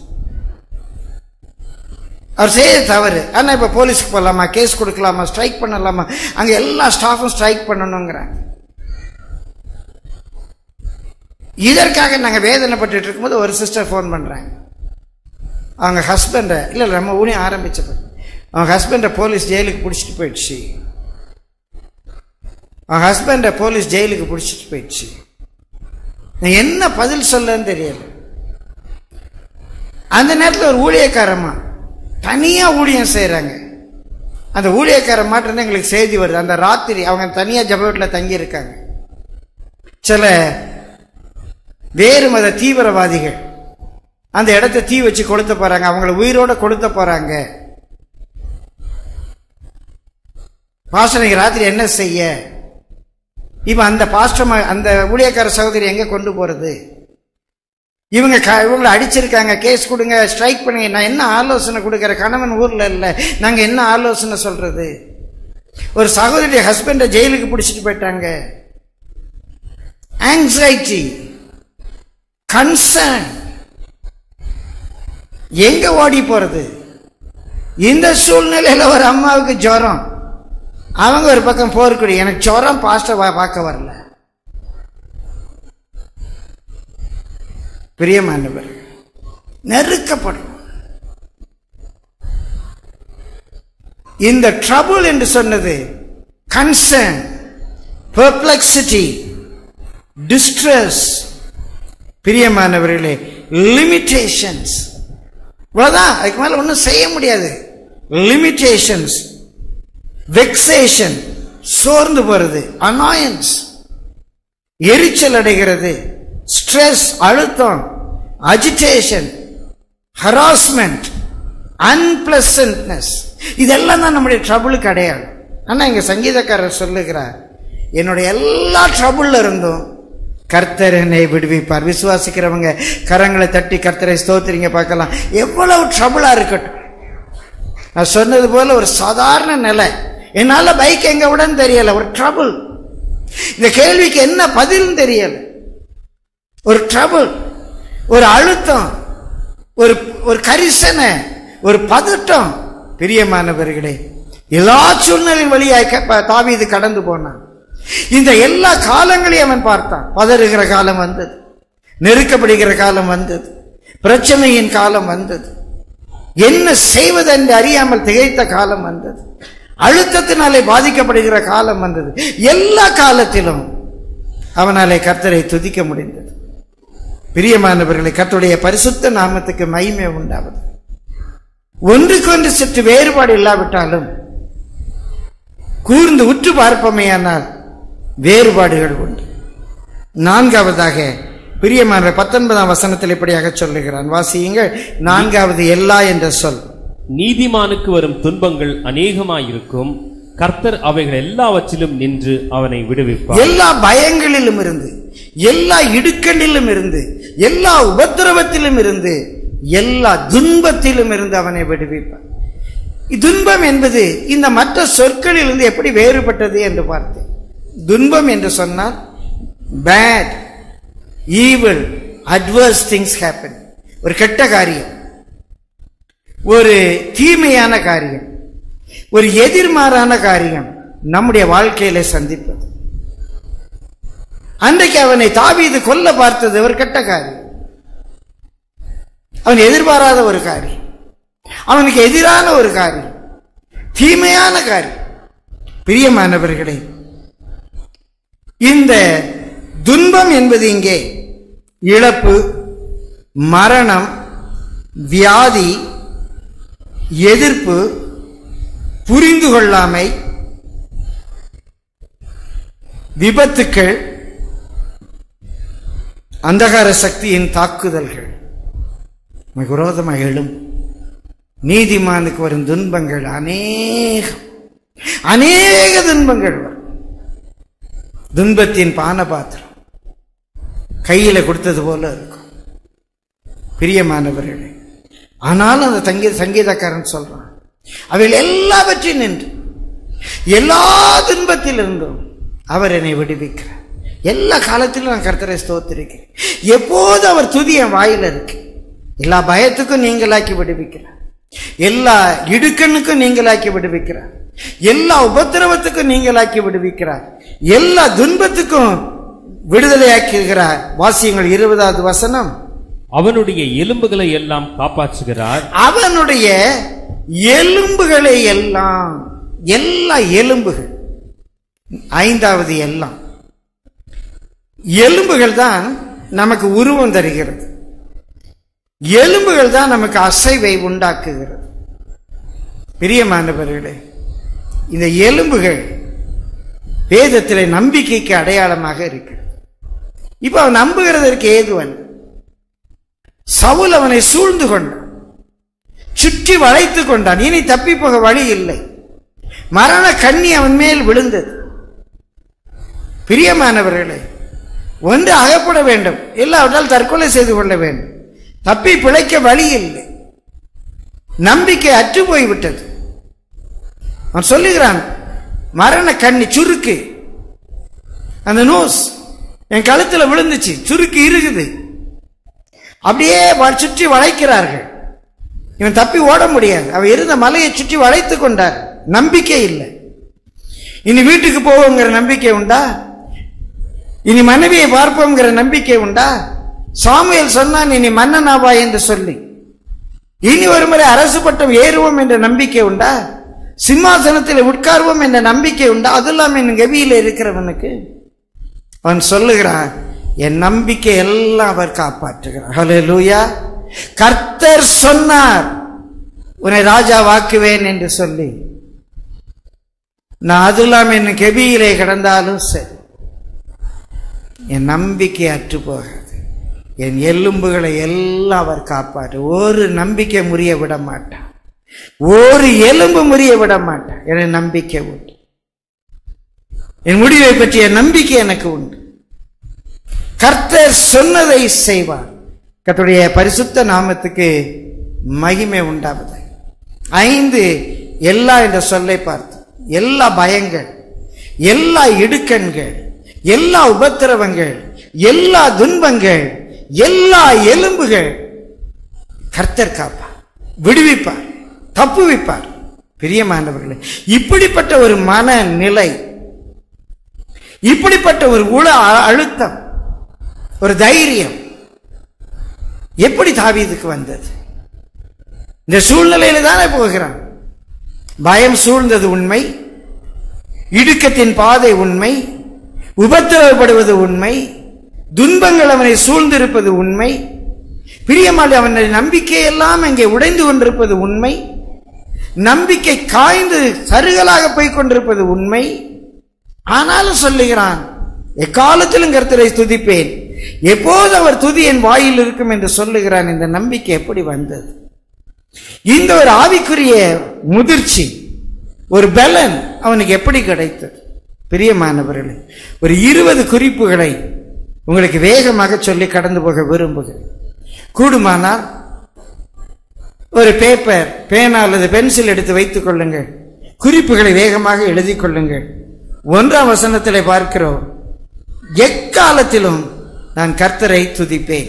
அவர் செய்ய தவறு ஆனா இப்ப போலீஸ்க்கு போகலாமா கேஸ் கொடுக்கலாமா ஸ்ட்ரைக் பண்ணலாமா அங்க எல்லா ஸ்டாஃபும் ஸ்ட்ரைக் பண்ணணுங்கிறாங்க இதற்காக நாங்க வேதனைப்பட்டு இருக்கும்போது ஒரு சிஸ்டர் ஃபோன் பண்றாங்க அவங்க ஹஸ்பண்டை இல்லை இல்லை நம்ம ஊழியம் ஆரம்பிச்சப்ப அவங்க ஹஸ்பண்டை போலீஸ் ஜெயிலுக்கு பிடிச்சிட்டு போயிடுச்சு அவங்க ஹஸ்பண்டை போலீஸ் ஜெயிலுக்கு பிடிச்சிட்டு போயிடுச்சு நான் என்ன பதில் சொல்லன்னு தெரியல அந்த நேரத்தில் ஒரு ஊழியக்காரம்மா தனியா ஊழியம் செய்றாங்க அந்த ஊழியக்கார மாட்டிருந்து எங்களுக்கு செய்தி வருது அந்த ராத்திரி அவங்க தனியா ஜப வீட்டில் தங்கி இருக்காங்க சில வேறு மத தீவிரவாதிகள் அந்த இடத்தை தீ வச்சு கொளுத்த போறாங்க அவங்கள உயிரோட கொளுத்த போறாங்க பாஸ்டர் இன்னைக்கு ராத்திரி என்ன செய்ய இப்ப அந்த பாஸ்டர் ம- அந்த ஊழியக்கார சகோதரி எங்க கொண்டு போறது இவங்க க- இவங்களை அடிச்சிருக்காங்க கேஸ் கொடுங்க ஸ்ட்ரைக் பண்ணுங்க நான் என்ன ஆலோசனை கொடுக்கிற கணவன் ஊர்ல இல்ல நாங்க என்ன ஆலோசனை சொல்றது ஒரு சகோதரி ஹஸ்பண்டை ஜெயிலுக்கு பிடிச்சிட்டு போயிட்டாங்க ஆங்ஸைட்டி கன்சர்ன் எங்க ஓடி போறது இந்த சூழ்நிலையில ஒரு அம்மாவுக்கு ஜுரம் அவங்க ஒரு பக்கம் போர்க்குடி எனக்கு ஜுரம் பாஸ்டர் பார்க்க வரல பிரியமானவர் நெருக்கப்படும் இந்த ட்ரபுள் என்று சொன்னது கன்சர்ன் பெர்ப்ளெக்சிட்டி டிஸ்ட்ரெஸ் பிரியமானவர்களே லிமிட்டேஷன்ஸ் இவ்வளவுதான் அதுக்கு மேல ஒன்றும் செய்ய முடியாது லிமிட்டேஷன்ஸ் வெக்ஸேஷன் சோர்ந்து போறது அனாயன்ஸ் எரிச்சல் அடைகிறது ஸ்ட்ரெஸ் அழுத்தம் அஜிடேஷன் ஹராஸ்மெண்ட் அன்பிளசன்ட்னஸ் இதெல்லாம் தான் நம்முடைய ட்ரபுளுக்கு அடையாளம் ஆனா இங்க சங்கீதக்காரர் சொல்லுகிறார் என்னுடைய எல்லா ட்ரபுள்ல இருந்தும் கர்த்தர் என்னை விடுவிப்பார் விசுவாசிக்கிறவங்க கரங்களை தட்டி கர்த்தரை ஸ்தோத்திரிங்க பார்க்கலாம் எவ்வளவு ட்ரபுளா இருக்கட்டும் நான் சொன்னது போல ஒரு சாதாரண நிலை என்னால பைக் எங்க விடன்னு தெரியல ஒரு ட்ரபுள் இந்த கேள்விக்கு என்ன பதில்னு தெரியல ஒரு ட்ரபுள் ஒரு அழுத்தம் ஒரு ஒரு கரிசனை ஒரு பதட்டம் பிரியமானவர்களே எல்லா சூழ்நிலையும் வழியாய் க- தாவீது கடந்து போனான் இந்த எல்லா காலங்களையும் அவன் பார்த்தான் பதறுகிற காலம் வந்தது நெருக்கப்படுகிற காலம் வந்தது பிரச்சனையின் காலம் வந்தது என்ன செய்வது என்று அறியாமல் திகைத்த காலம் வந்தது அழுத்தத்தினாலே பாதிக்கப்படுகிற காலம் வந்தது எல்லா காலத்திலும் அவனாலே கர்த்தரை துதிக்க முடிந்தது பிரியமானவர்களை கர்த்தருடைய பரிசுத்த நாமத்துக்கு மகிமை உண்டாவது ஒன்றுக்கொன்று சற்று வேறுபாடு இல்லாவிட்டாலும் கூர்ந்து உற்று பார்ப்பமையானால் வேறுபாடுகள் உண்டு நான்காவதாக பிரியமான பத்தொன்பதாம் வசனத்தில் இப்படியாக சொல்லுகிறான் வாசியுங்கள் நான்காவது எல்லா என்ற சொல் நீதிமானுக்கு வரும் துன்பங்கள் அநேகமாயிருக்கும் கர்த்தர் அவைகள் எல்லாவற்றிலும் நின்று அவனை விடுவிப்பார் எல்லா பயங்களிலும் இருந்து எல்லா இடுக்கணிலும் இருந்து எல்லா உபத்திரவத்திலும் இருந்து எல்லா துன்பத்திலும் இருந்து அவனை விடுவிப்பார் துன்பம் என்பது இந்த மற்ற சொற்களிலிருந்து எப்படி வேறுபட்டது என்று பார்த்தேன் துன்பம் என்று சொன்னால் bad evil adverse things happen ஒரு கெட்ட காரியம் ஒரு தீமையான காரியம் ஒரு எதிர்மாறான காரியம் நம்முடைய வாழ்க்கையில சந்திப்பது அன்றைக்கு அவனை தாவீது கொல்ல பார்த்தது ஒரு கெட்ட காரியம் அவன் எதிர்பாராத ஒரு காரியம் அவனுக்கு எதிரான ஒரு காரியம் தீமையான காரியம் பிரியமானவர்களே இந்த துன்பம் என்பது இங்கே இழப்பு மரணம் வியாதி எதிர்ப்பு புரிந்து கொள்ளாமை விபத்துக்கள் அந்தகார சக்தியின் தாக்குதல்கள் நமக்கு விரோதமாக எழும் நீதிமானுக்கு வரும் துன்பங்கள் அநேகம் அநேக துன்பங்கள் வரும் துன்பத்தின் பானபாத்திரம் கையில கொடுத்தது போல இருக்கும் பிரியமானவர்களே ஆனாலும் அந்த தங்கீத சங்கீதக்காரன் சொல்றான் அவைகள் எல்லாவற்றையும் நின்று எல்லா துன்பத்திலிருந்தும் அவர் என்னை விடுவிக்கிறார் எல்லா காலத்திலும் நான் கர்த்தரை ஸ்தோத்திருக்கிறேன் எப்போது அவர் துதி என் வாயில இருக்கு எல்லா பயத்துக்கும் நீங்களாக்கி விடுவிக்கிறார் எல்லா இடுக்கண்ணுக்கும் நீங்களாக்கி விடுவிக்கிறார் எல்லா உபத்திரவத்துக்கும் நீங்களாக்கி விடுவிக்கிறார் எல்லா துன்பத்துக்கும் விடுதலையாக்குகிறார் வாசியங்கள் இருபதாவது வசனம் அவனுடைய எலும்புகளை எல்லாம் காப்பாற்றுகிறார் அவனுடைய எலும்புகளை எல்லாம் எல்லா எலும்புகள் ஐந்தாவது எல்லாம் எலும்புகள் தான் நமக்கு உருவம் தருகிறது எலும்புகள் தான் நமக்கு அசைவை உண்டாக்குகிறது பிரியமானவர்களே இந்த எலும்புகள் வேதத்திலே நம்பிக்கைக்கு அடையாளமாக இருக்கிறது இப்ப அவன் நம்புகிறதற்கு ஏதுவன் சவுல் அவனை சூழ்ந்து கொண்டான் சுற்றி வளைத்து கொண்டான் இனி தப்பி போக வழி இல்லை மரண கண்ணி அவன் மேல் விழுந்தது பிரியமானவர்களே ஒன்று அகப்பட வேண்டும் இல்லாவிட்டால் தற்கொலை செய்து கொள்ள வேண்டும் தப்பி பிழைக்க வழி இல்லை நம்பிக்கை அற்று போய்விட்டது அவன் சொல்லுகிறான் மரண கண்ணி சுருக்கு அந்த நோஸ் என் கழுத்துல விழுந்துச்சு சுருக்கு இருக்குது அப்படியே வ- சுற்றி வளைக்கிறார்கள் இவன் தப்பி ஓட முடியாது அவன் இருந்த மலையை சுற்றி வளைத்து கொண்டார் நம்பிக்கை இல்லை இனி வீட்டுக்கு போவோங்கிற நம்பிக்கை உண்டா இனி மனைவியை பார்ப்போங்கிற நம்பிக்கை உண்டா சாமுவேல் சொன்னான் இனி மன்னனாவா என்று சொல்லி இனி ஒரு முறை அரசு பட்டம் ஏறுவோம் என்ற நம்பிக்கை உண்டா சிம்மாசனத்தில் உட்கார்வோம் என்ற நம்பிக்கை உண்டா அதெல்லாம் என் கவியில இருக்கிறவனுக்கு அவன் சொல்லுகிறான் என் நம்பிக்கை எல்லாம் அவர் காப்பாற்றுகிறார் ஹalleluya கர்த்தர் சொன்னார் உன்னை ராஜா வாக்குவேன் என்று சொல்லி நான் அதெல்லாம் என் கெபியிலே கிடந்தாலும் சரி என் நம்பிக்கை அற்று போகாது என் எலும்புகளை எல்லாம் அவர் காப்பாற்று ஒரு நம்பிக்கை முறிய விட மாட்டான் ஒரு எலும்பு முறிய விட மாட்டான் என நம்பிக்கை உண்டு என் முடிவை பற்றிய நம்பிக்கை எனக்கு உண்டு கர்த்தர் சொன்னதை செய்வார் கர்த்தருடைய பரிசுத்த நாமத்துக்கு மகிமை உண்டாவது ஐந்து எல்லா என்ற சொல்லை பார்த்து எல்லா பயங்கள் எல்லா இடுக்கண்கள் எல்லா உபத்திரவங்கள் எல்லா துன்பங்கள் எல்லா எலும்புகள் கர்த்தர் காப்பார் விடுவிப்பார் தப்புவிப்பார் பிரியமானவர்களே இப்படிப்பட்ட ஒரு மனநிலை இப்படிப்பட்ட ஒரு உள அ- அழுத்தம் ஒரு தைரியம் எப்படி தாவீதுக்கு வந்தது இந்த சூழ்நிலையில தானே போகிறான் பயம் சூழ்ந்தது உண்மை இடுக்கத்தின் பாதை உண்மை உபத்திரவப்படுவது உண்மை துன்பங்கள் அவனை சூழ்ந்திருப்பது உண்மை பிரியமாளி அவனுடைய நம்பிக்கை எல்லாம் அங்கே உடைந்து கொண்டிருப்பது உண்மை நம்பிக்கை காய்ந்து சருகலாக போய் கொண்டிருப்பது உண்மை ஆனாலும் சொல்லுகிறான் எக்காலத்திலும் கர்த்தரை துதிப்பேன் எப்போது அவர் துதி என் வாயில் இருக்கும் என்று சொல்லுகிறான் இந்த நம்பிக்கை எப்படி வந்தது இந்த ஒரு ஆவிக்குரிய முதிர்ச்சி ஒரு பலன் அவனுக்கு எப்படி கிடைத்தது பிரியமானவர்களே ஒரு இருபது குறிப்புகளை உங்களுக்கு வேகமாக சொல்லி கடந்து போக விரும்புகிறேன் கூடுமானால் ஒரு பேப்பர் பேனா அல்லது பென்சில் எடுத்து வைத்துக் கொள்ளுங்கள் குறிப்புகளை வேகமாக எழுதிக் கொள்ளுங்கள் ஒன்றாம் வசனத்திலே பார்க்கிறோம் எக்காலத்திலும் நான் கர்த்தரை துதிப்பேன்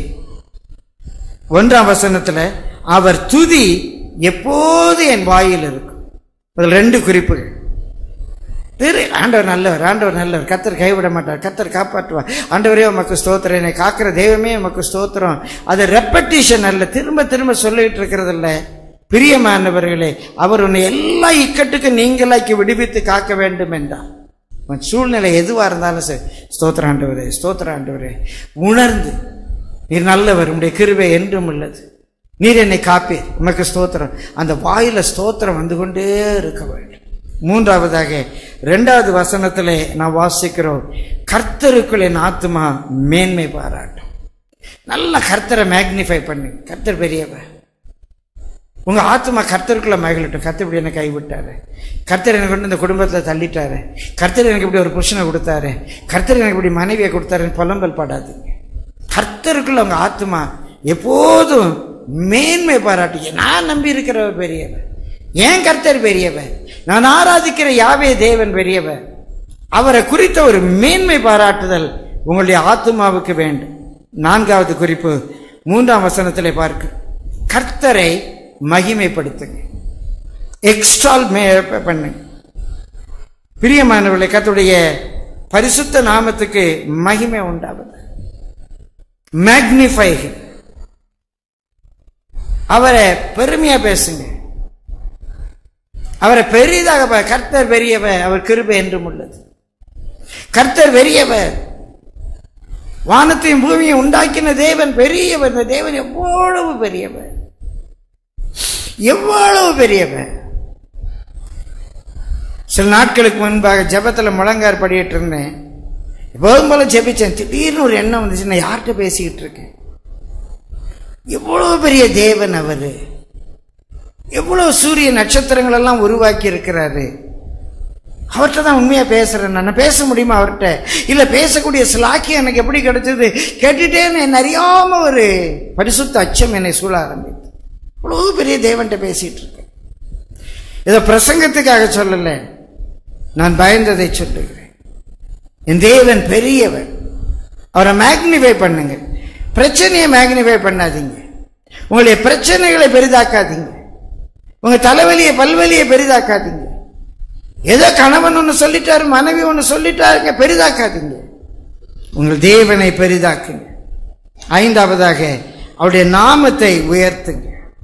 ஒன்றாம் வசனத்துல அவர் துதி எப்போது என் வாயில் இருக்கும் அதில் ரெண்டு குறிப்புகள் திரு ஆண்டவர் நல்லவர் ஆண்டவர் நல்லவர் கத்தர் கைவிட மாட்டார் கத்தர் காப்பாற்றுவார் ஆண்டவரே உமக்கு ஸ்தோத்திரம் என்னை காக்கிற தெய்வமே உமக்கு ஸ்தோத்திரம் அது ரெப்படிஷன் அல்ல திரும்ப திரும்ப சொல்லிட்டு இருக்கிறது இல்ல பிரியமானவர்களே அவர் உன்னை எல்லா இக்கட்டுக்கும் நீங்களாக்கி விடுவித்து காக்க வேண்டும் என்றார் உன் சூழ்நிலை எதுவா இருந்தாலும் சரி ஸ்தோத்திர ஆண்டவரே ஸ்தோத்திர ஆண்டவரே உணர்ந்து நீர் நல்லவர் உடைய கிருபை என்றும் உள்ளது நீர் என்னை காப்பீர் உமக்கு ஸ்தோத்திரம் அந்த வாயில ஸ்தோத்திரம் வந்து கொண்டே இருக்க வேண்டும் மூன்றாவதாக இரண்டாவது வசனத்திலே நான் வாசிக்கிறோம் கர்த்தருக்குள் என் ஆத்மா மேன்மை பாராட்டும் நல்ல கர்த்தரை மேக்னிஃபை பண்ணு கர்த்தர் பெரியவர் உங்க ஆத்மா கர்த்தருக்குள்ள மகிழட்டும் கர்த்தர் இப்படி என்னை கைவிட்டாரு கர்த்தர் எனக்கு கொண்டு இந்த குடும்பத்தில் தள்ளிட்டாரு கர்த்தர் எனக்கு இப்படி ஒரு புருஷனை கொடுத்தாரு கர்த்தர் எனக்கு இப்படி மனைவியை கொடுத்தாருன்னு புலம்பல் பாடாதீங்க கர்த்தருக்குள்ள உங்க ஆத்மா எப்போதும் மேன்மை பாராட்டுங்க நான் நம்பி இருக்கிறவர் பெரியவர் ஏன் கர்த்தர் பெரியவர் நான் ஆராதிக்கிற யாவே தேவன் பெரியவர் அவரை குறித்த ஒரு மேன்மை பாராட்டுதல் உங்களுடைய ஆத்மாவுக்கு வேண்டும் நான்காவது குறிப்பு மூன்றாம் வசனத்திலே பார்க்க கர்த்தரை மகிமைப்படுத்துங்க எக்ஸ்ட்ரால் மே பண்ணுங்க பிரியமானவர்களை கர்த்தருடைய பரிசுத்த நாமத்துக்கு மகிமை உண்டாவது மேக்னிஃபை அவரை பெருமையா பேசுங்க அவரை பெரிதாக பா- கர்த்தர் பெரியவர் அவர் கிருபை என்றும் உள்ளது கர்த்தர் பெரியவர் வானத்தையும் பூமியை உண்டாக்கின தேவன் பெரியவர் இந்த தேவன் எவ்வளவு பெரியவர் எவ்வளவு பெரியவர் சில நாட்களுக்கு முன்பாக ஜெபத்துல முழங்கார் படிட்டு இருந்தேன் எப்போதும் போல ஜெபிச்சேன் திடீர்னு ஒரு எண்ணம் வந்துச்சு நான் யார்கிட்ட பேசிக்கிட்டு இருக்கேன் எவ்வளவு பெரிய தேவன் அவரு எவ்வளவு சூரிய நட்சத்திரங்கள் எல்லாம் உருவாக்கி இருக்கிறாரு அவர்கிட்ட தான் உண்மையா பேசுறேன் நான் பேச முடியுமா அவர்கிட்ட இல்ல பேசக்கூடிய சிலாக்கியம் எனக்கு எப்படி கிடைச்சது கேட்டுட்டேன்னு என்ன அறியாம ஒரு பரிசுத்த அச்சம் என்னை சூழ ஆரம்பித்து இவ்வளவு பெரிய தேவன்கிட்ட பேசிட்டு இருக்கேன் இதை பிரசங்கத்துக்காக சொல்லல நான் பயந்ததை சொல்லுகிறேன் என் தேவன் பெரியவர் அவரை மேக்னிஃபை பண்ணுங்க பிரச்சனையை மேக்னிஃபை பண்ணாதீங்க உங்களுடைய பிரச்சனைகளை பெரிதாக்காதீங்க உங்க தலைவலியை பல்வலியை பெரிதாக்காதீங்க ஏதோ கணவன் ஒன்று சொல்லிட்டாரு மனைவி ஒன்று சொல்லிட்டாருங்க பெரிதாக்காதீங்க உங்கள் தேவனை பெரிதாக்குங்க ஐந்தாவதாக அவருடைய நாமத்தை உயர்த்துங்க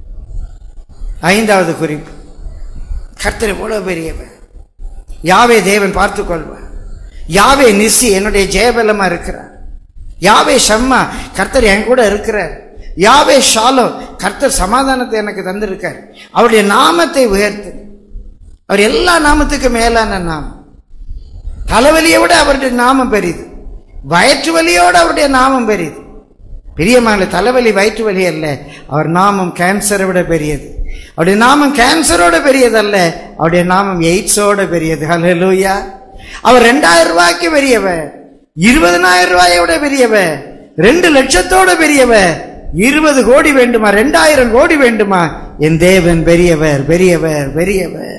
ஐந்தாவது குறிப்பு கர்த்தர் எவ்வளவு பெரியவர் யாவே தேவன் பார்த்துக் கொள்வார் யாவே நிசி என்னுடைய ஜெயபலமா இருக்கிறார் யாவே ஷம்மா கர்த்தர் என் கூட இருக்கிறார் யாவே ஷாலோ கர்த்தர் சமாதானத்தை எனக்கு தந்திருக்கார் அவருடைய நாமத்தை உயர்த்து அவர் எல்லா நாமத்துக்கும் மேலான நாமம் தலைவலியை விட அவருடைய நாமம் பெரியது வயிற்று வலியோடு அவருடைய நாமம் பெரியது பிரியமான தலைவலி வயிற்று வலி அல்ல அவர் நாமம் கேன்சரை விட பெரியது அவருடைய நாமம் கேன்சரோட பெரியதல்ல அவருடைய நாமம் எய்ட்ஸோட பெரியது ஹalleluya அவர் ரெண்டாயிரம் ரூபாய்க்கு பெரியவர் இருபதனாயிரம் ரூபாயோட பெரியவர் ரெண்டு லட்சத்தோட பெரியவர் இருபது கோடி வேண்டுமா ரெண்டாயிரம் கோடி வேண்டுமா என் தேவன் பெரியவர் பெரியவர் பெரியவர்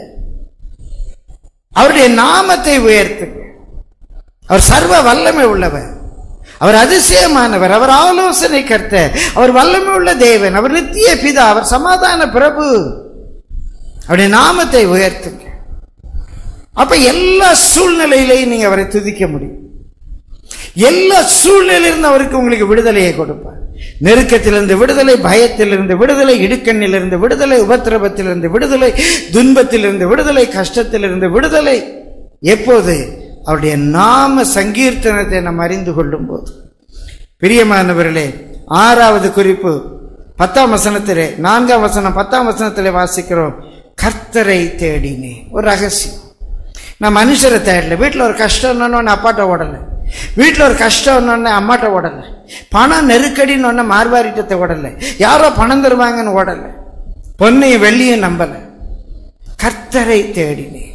அவருடைய நாமத்தை உயர்த்துங்க அவர் சர்வ வல்லமை உள்ளவர் அவர் அதிசயமானவர் அவர் ஆலோசனை கர்த்த அவர் வல்லமை உள்ள தேவன் அவர் நித்திய பிதா அவர் சமாதான பிரபு அவருடைய நாமத்தை உயர்த்துங்க அப்ப எல்லா சூழ்நிலையிலையும் நீங்க அவரை துதிக்க முடியும் எல்லா சூழ்நிலையிலிருந்து அவருக்கு உங்களுக்கு விடுதலையை கொடுப்பார் நெருக்கத்திலிருந்து விடுதலை பயத்திலிருந்து விடுதலை இடுக்கண்ணிலிருந்து விடுதலை உபத்திரவத்திலிருந்து விடுதலை துன்பத்திலிருந்து விடுதலை கஷ்டத்திலிருந்து விடுதலை எப்போது அவருடைய நாம சங்கீர்த்தனத்தை நாம் அறிந்து கொள்ளும் போது பிரியமானவர்களே ஆறாவது குறிப்பு பத்தாம் வசனத்திலே நான்காம் வசனம் பத்தாம் வசனத்திலே வாசிக்கிறோம் கர்த்தரை தேடினே ஒரு ரகசியம் நான் மனுஷரை தேடல வீட்டில் ஒரு கஷ்டம்னு அப்பாட்ட ஓடலை வீட்டில் ஒரு கஷ்டம்னு அம்மாட்ட ஓடலை பணம் நெருக்கடின்னு ஒன்று மார்வாரிட்டத்தை ஓடலை யாரோ பணம் தருவாங்கன்னு ஓடலை பொன்னையும் வெள்ளியும் நம்பலை கர்த்தரை தேடினேன்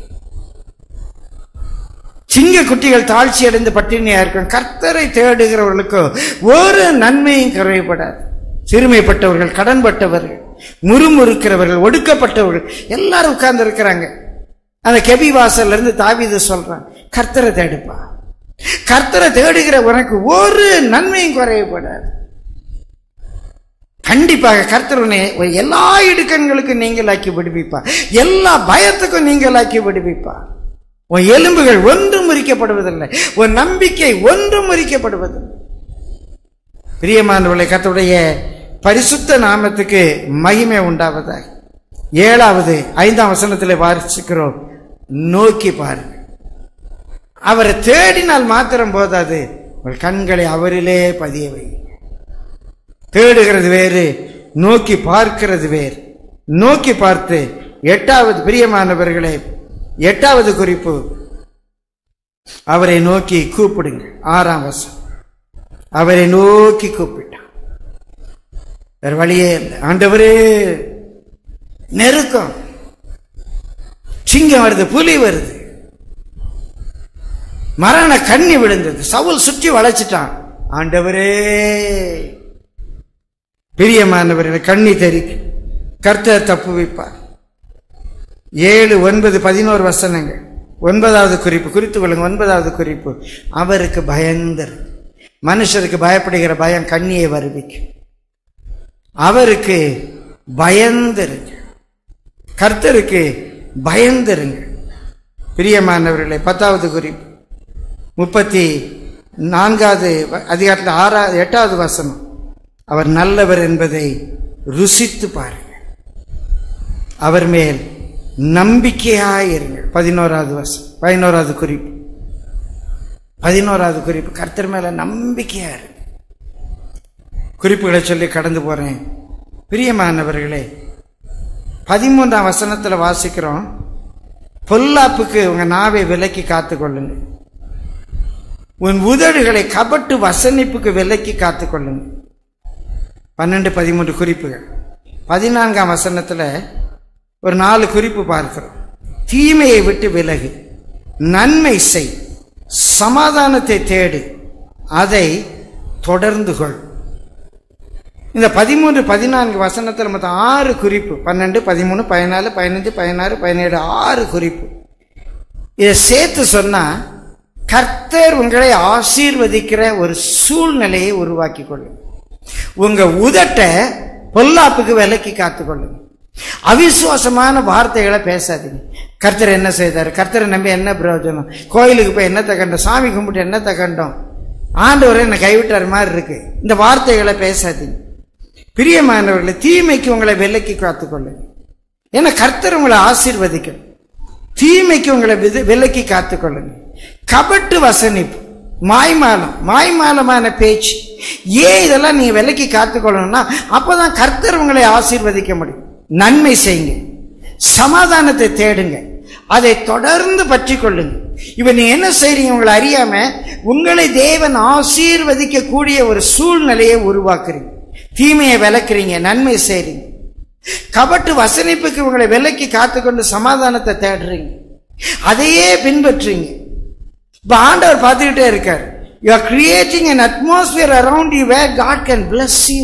சிங்க குட்டிகள் தாழ்ச்சி அடைந்து பட்டினியா இருக்கும் கர்த்தரை தேடுகிறவர்களுக்கு ஒரு நன்மையும் குறைபடாது சிறுமைப்பட்டவர்கள் கடன்பட்டவர்கள் முறுமுறுக்கிறவர்கள் ஒடுக்கப்பட்டவர்கள் எல்லாரும் உட்கார்ந்து இருக்கிறாங்க அந்த கெபி வாசல்ல இருந்து தாவீது சொல்றான் கர்த்தரை தேடுப்பா கர்த்தரை தேடுகிற உனக்கு ஒரு நன்மையும் குறையப்படாது கண்டிப்பாக கர்த்தர் உன்னை எல்லா இடுக்கண்களுக்கும் நீங்களாக்கி விடுவிப்பா எல்லா பயத்துக்கும் நீங்களாக்கி விடுவிப்பா உன் எலும்புகள் ஒன்றும் முறிக்கப்படுவதில்லை உன் நம்பிக்கை ஒன்றும் முறிக்கப்படுவதில்லை பிரியமானவர்களை கர்த்தருடைய பரிசுத்த நாமத்துக்கு மகிமை உண்டாவதாக ஏழாவது ஐந்தாம் வசனத்தில் வாசிக்கிறோம் நோக்கி பாருங்க அவரை தேடினால் மாத்திரம் போதாது உங்கள் கண்களை அவரிலே பதிய வை தேடுகிறது வேறு நோக்கி பார்க்கிறது வேறு நோக்கி பார்த்து எட்டாவது பிரியமானவர்களே எட்டாவது குறிப்பு அவரை நோக்கி கூப்பிடுங்க ஆறாம் வருஷம் அவரை நோக்கி கூப்பிட்டான் வேற வழியே இல்லை ஆண்டவரே நெருக்கம் சிங்கம் வருது புலி வருது மரண கண்ணி விழுந்தது சவுல் சுற்றி வளைச்சிட்டான் ஆண்டவரே பிரியமானவர்களை கண்ணி தெரிக்கு கர்த்தர் தப்பு வைப்பார் ஏழு ஒன்பது பதினோரு வசனங்கள் ஒன்பதாவது குறிப்பு குறித்து கொள்ளுங்க ஒன்பதாவது குறிப்பு அவருக்கு பயந்தர் மனுஷருக்கு பயப்படுகிற பயம் கண்ணியை வருவிக்கும் அவருக்கு பயந்துருங்க கர்த்தருக்கு பயந்துருங்க பிரியமானவர்களே பத்தாவது குறிப்பு முப்பத்தி நான்காவது அதிகாரத்தில் ஆறாவது எட்டாவது வசனம் அவர் நல்லவர் என்பதை ருசித்து பாருங்க அவர் மேல் நம்பிக்கையாயிருங்கள் பதினோராவது வருஷம் பதினோராவது குறிப்பு பதினோராவது குறிப்பு கர்த்தர் மேல நம்பிக்கையா இருங்க குறிப்புகளை சொல்லி கடந்து போறேன் பிரியமானவர்களே பதிமூன்றாம் வசனத்துல வாசிக்கிறோம் பொல்லாப்புக்கு உங்க நாவை விலக்கி காத்துக்கொள்ளுங்க உன் உதடுகளை கபட்டு வசனிப்புக்கு விலக்கி காத்துக்கொள்ளுங்க பன்னெண்டு பதிமூன்று குறிப்புகள் பதினான்காம் வசனத்துல ஒரு நாலு குறிப்பு பார்க்கிறோம் தீமையை விட்டு விலகு நன்மை செய் சமாதானத்தை தேடு அதை தொடர்ந்து கொள் இந்த பதிமூன்று பதினான்கு வசனத்தில் மொத்தம் ஆறு குறிப்பு பன்னெண்டு பதிமூணு பதினாலு பதினஞ்சு பதினாறு பதினேழு ஆறு குறிப்பு இதை சேர்த்து சொன்னா கர்த்தர் உங்களை ஆசீர்வதிக்கிற ஒரு சூழ்நிலையை உருவாக்கி கொள்ளுங்க உங்க உதட்டை பொல்லாப்புக்கு விலக்கி காத்துக்கொள்ளுங்க அவிசுவாசமான வார்த்தைகளை பேசாதீங்க கர்த்தர் என்ன செய்தார் கர்த்தரை நம்பி என்ன பிரயோஜனம் கோயிலுக்கு போய் என்னத்தை கண்டோம் சாமி கும்பிட்டு என்னத்தை கண்டோம் ஆண்டவர் என்னை கைவிட்டார் மாதிரி இருக்கு இந்த வார்த்தைகளை பேசாதீங்க பிரியமானவர்களை தீமைக்கு உங்களை விலக்கி காத்துக்கொள்ளுங்க ஏன்னா கர்த்தர் உங்களை ஆசீர்வதிக்கும் தீமைக்கு உங்களை விது- விலக்கி காத்துக்கொள்ளுங்க கபட்டு வசனிப்பு மாய்மாலம் மாய்மாலமான பேச்சு ஏன் இதெல்லாம் நீங்க விலக்கி காத்துக்கொள்ளணும்னா அப்பதான் கர்த்தர் உங்களை ஆசீர்வதிக்க முடியும் நன்மை செய்யுங்க சமாதானத்தை தேடுங்க அதை தொடர்ந்து பற்றி கொள்ளுங்க இப்ப நீங்க என்ன செய்றீங்க உங்களை அறியாம உங்களை தேவன் ஆசீர்வதிக்க கூடிய ஒரு சூழ்நிலையை உருவாக்குறீங்க தீமையை விளக்குறீங்க நன்மை செய்றீங்க கபட்டு வசனிப்புக்கு உங்களை விலக்கி காத்துக்கொண்டு சமாதானத்தை தேடுறீங்க அதையே பின்பற்றுறீங்க இப்ப ஆண்டவர் பார்த்துக்கிட்டே இருக்கார் you are creating an atmosphere around you where God can bless you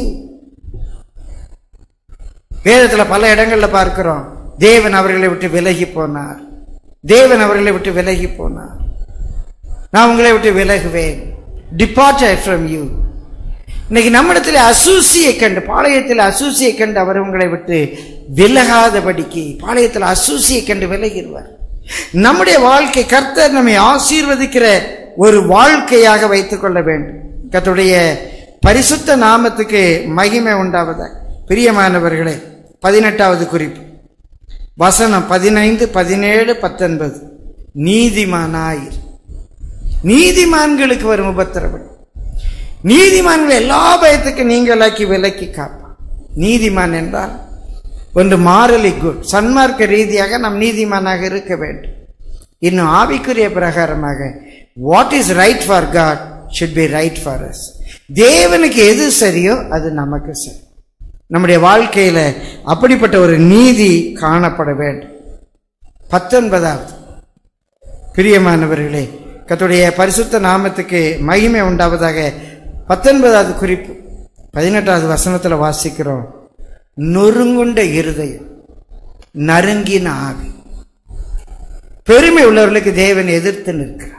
வேதத்துல பல இடங்கள்ல பார்க்கிறோம் தேவன் அவர்களை விட்டு விலகி போனார் தேவன் அவர்களை விட்டு விலகி போனார் நான் உங்களை விட்டு விலகுவேன் டிபார்ச்சர் ஃப்ரம் யூ இன்னைக்கு நம்மிடத்தில் அசூசியை கண்டு பாளையத்தில் அசூசியை கண்டு அவர் உங்களை விட்டு விலகாதபடிக்கு பாளையத்தில் அசூசியை கண்டு விலகிடுவார் நம்முடைய வாழ்க்கை கர்த்தர் நம்மை ஆசீர்வதிக்கிற ஒரு வாழ்க்கையாக வைத்துக் கொள்ள வேண்டும் கர்த்தருடைய பரிசுத்த நாமத்துக்கு மகிமை உண்டாவதாக பிரியமானவர்களே பதினெட்டாவது குறிப்பு வசனம் பதினைந்து பதினேழு பத்தொன்பது நீதிமானாயிர் நீதிமான்களுக்கு வரும் உபத்திரவம் நீதிமான்கள் எல்லா பயத்துக்கும் நீங்களாக்கி விலக்கி காப்பான் நீதிமான் என்றால் ஒன்று மாரலி குட் சன்மார்க்க ரீதியாக நாம் நீதிமானாக இருக்க வேண்டும் இன்னும் ஆவிக்குரிய பிரகாரமாக what is right for God should be right for us தேவனுக்கு எது சரியோ அது நமக்கு சரி நம்முடைய வாழ்க்கையில அப்படிப்பட்ட ஒரு நீதி காணப்பட வேண்டும் பத்தொன்பதாவது பிரியமானவர்களே கர்த்தருடைய பரிசுத்த நாமத்துக்கு மகிமை உண்டாவதாக பத்தொன்பதாவது குறிப்பு பதினெட்டாவது வசனத்தில் வாசிக்கிறோம் நொறுங்குண்ட இருதயம் நறுங்கின ஆவி பெருமை உள்ளவர்களுக்கு தேவன் எதிர்த்து நிற்கிறார்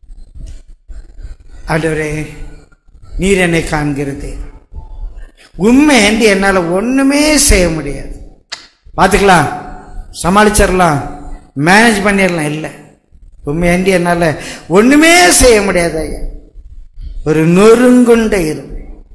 ஆண்டவரே நீர் என்னை காண்கிறது உண்மை என்று என்னால் ஒண்ணுமே செய்ய முடியாது பார்த்துக்கலாம் சமாளிச்சிடலாம் மேனேஜ் பண்ணிடலாம் இல்லை உண்மை என்று என்னால் ஒண்ணுமே செய்ய முடியாது ஐயா ஒரு நொறுங்குண்ட இருமை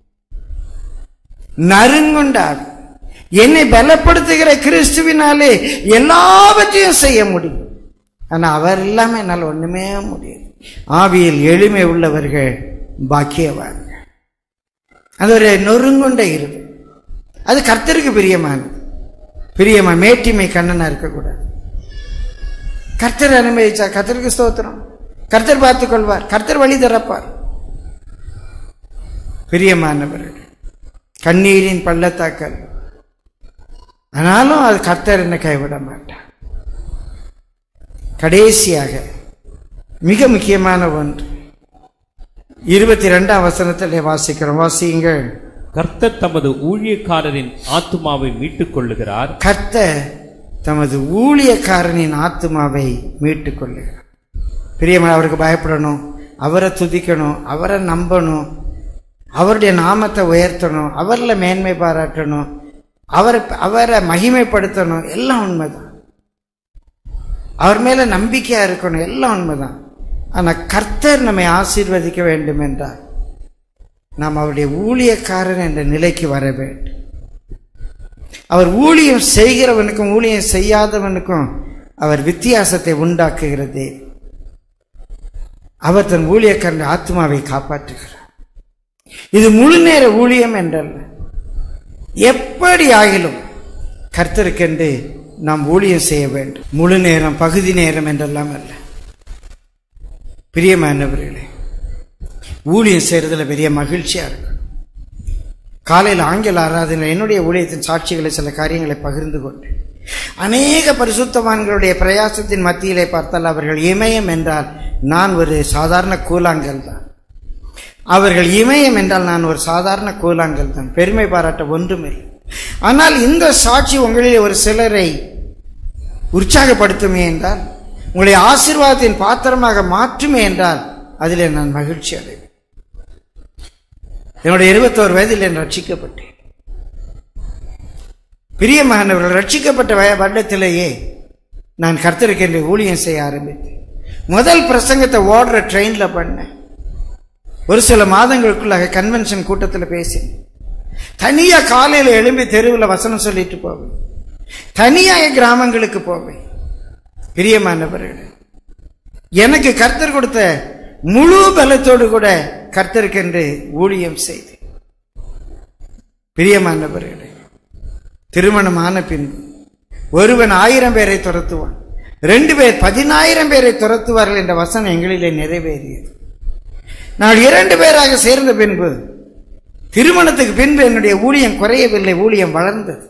நறுங்குண்ட ஆவி என்னை பலப்படுத்துகிற கிறிஸ்துவினாலே எல்லாவற்றையும் செய்ய முடியும் ஆனா அவர் இல்லாம என்னால் ஒண்ணுமே முடியாது ஆவியில் எளிமை உள்ளவர்கள் பாக்கியவான்கள் அது ஒரு நொறுங்குண்ட இருமை அது கர்த்தருக்கு பிரியமானது பிரியமா மேட்டிமை கண்ணனா இருக்கக்கூடாது கர்த்தர் அனுமதிச்சா கர்த்தருக்கு ஸ்தோத்திரம் கர்த்தர் பார்த்துக் கொள்வார் கர்த்தர் வழி திறப்பார் பிரியமானவர்கள் கண்ணீரின் பள்ளத்தாக்கல் ஆனாலும் அது கர்த்தர் என்ன கைவிட மாட்டார் கடைசியாக மிக முக்கியமான ஒன்று இருபத்தி ரெண்டாம் வசனத்தில் வாசிக்கிறோம் வாசியுங்கள் கர்த்தர் தமது ஊழியக்காரரின் ஆத்துமாவை மீட்டுக் கொள்ளுகிறார் கர்த்தர் தமது ஊழியக்காரனின் ஆத்துமாவை மீட்டுக் கொள்ளுகிறார் பிரியமான அவருக்கு பயப்படணும் அவரை துதிக்கணும் அவரை நம்பணும் அவருடைய நாமத்தை உயர்த்தணும் அவரில் மேன்மை பாராட்டணும் அவரை அவரை மகிமைப்படுத்தணும் எல்லாம் உண்மைதான் அவர் மேல நம்பிக்கையா இருக்கணும் எல்லாம் உண்மைதான் ஆனா கர்த்தர் நம்மை ஆசீர்வதிக்க வேண்டும் என்றால் நாம் அவருடைய ஊழியக்காரன் என்ற நிலைக்கு வர வேண்டும் அவர் ஊழியம் செய்கிறவனுக்கும் ஊழியம் செய்யாதவனுக்கும் அவர் வித்தியாசத்தை உண்டாக்குகிறது அவர் தன் ஊழியக்காரன் ஆத்மாவை காப்பாற்றுகிறார் இது முழு நேர ஊழியம் என்றல்ல எப்படி ஆகிலும் கர்த்தருக்கென்று நாம் ஊழியம் செய்ய வேண்டும் முழு நேரம் பகுதி நேரம் என்றெல்லாம் அல்ல பிரியமானவர்களே ஊழியம் செய்யறதுல பெரிய மகிழ்ச்சியா இருக்கு காலையில் ஆங்கில ஆராதனை என்னுடைய ஊழியத்தின் சாட்சிகளை சில காரியங்களை பகிர்ந்து கொண்டேன் அநேக பரிசுத்தவான்களுடைய பிரயாசத்தின் மத்தியிலே பார்த்தால் அவர்கள் இமயம் என்றால் நான் ஒரு சாதாரண கூழாங்கல் தான் அவர்கள் இமயம் என்றால் நான் ஒரு சாதாரண கூழாங்கல் தான் பெருமை பாராட்ட ஒன்றுமில்லை ஆனால் இந்த சாட்சி உங்களிலே ஒரு சிலரை உற்சாகப்படுத்துமே என்றால் உங்களை ஆசீர்வாதத்தின் பாத்திரமாக மாற்றுமே என்றால் அதிலே நான் மகிழ்ச்சி அடைவேன் என்னுடைய இருபத்தோரு வயதில் நான் ரட்சிக்கப்பட்டேன் பிரியமானவர்கள் ரட்சிக்கப்பட்ட வய- வருடத்திலேயே நான் கர்த்தருக்கு என்று ஊழியம் செய்ய ஆரம்பித்தேன் முதல் பிரசங்கத்தை ஓடுற ட்ரெயின்ல பண்ணேன் ஒரு சில மாதங்களுக்குள்ளாக கன்வென்ஷன் கூட்டத்தில் பேசினேன் தனியா காலையில எழும்பி தெருவில் வசனம் சொல்லிட்டு போவேன் தனியாக கிராமங்களுக்கு போவேன் பிரியமானவர்களே எனக்கு கர்த்தர் கொடுத்த முழு பலத்தோடு கூட கர்த்தருக்கென்று ஊழியம் செய்து பிரியமானவர்களே திருமணம் ஆன பின்பு ஒருவன் ஆயிரம் பேரை துரத்துவான் ரெண்டு பேர் பதினாயிரம் பேரை துரத்துவார்கள் என்ற வசனம் எங்களிலே நிறைவேறியது நான் இரண்டு பேராக சேர்ந்த பின்பு திருமணத்துக்கு பின்பு என்னுடைய ஊழியம் குறையவில்லை ஊழியம் வளர்ந்தது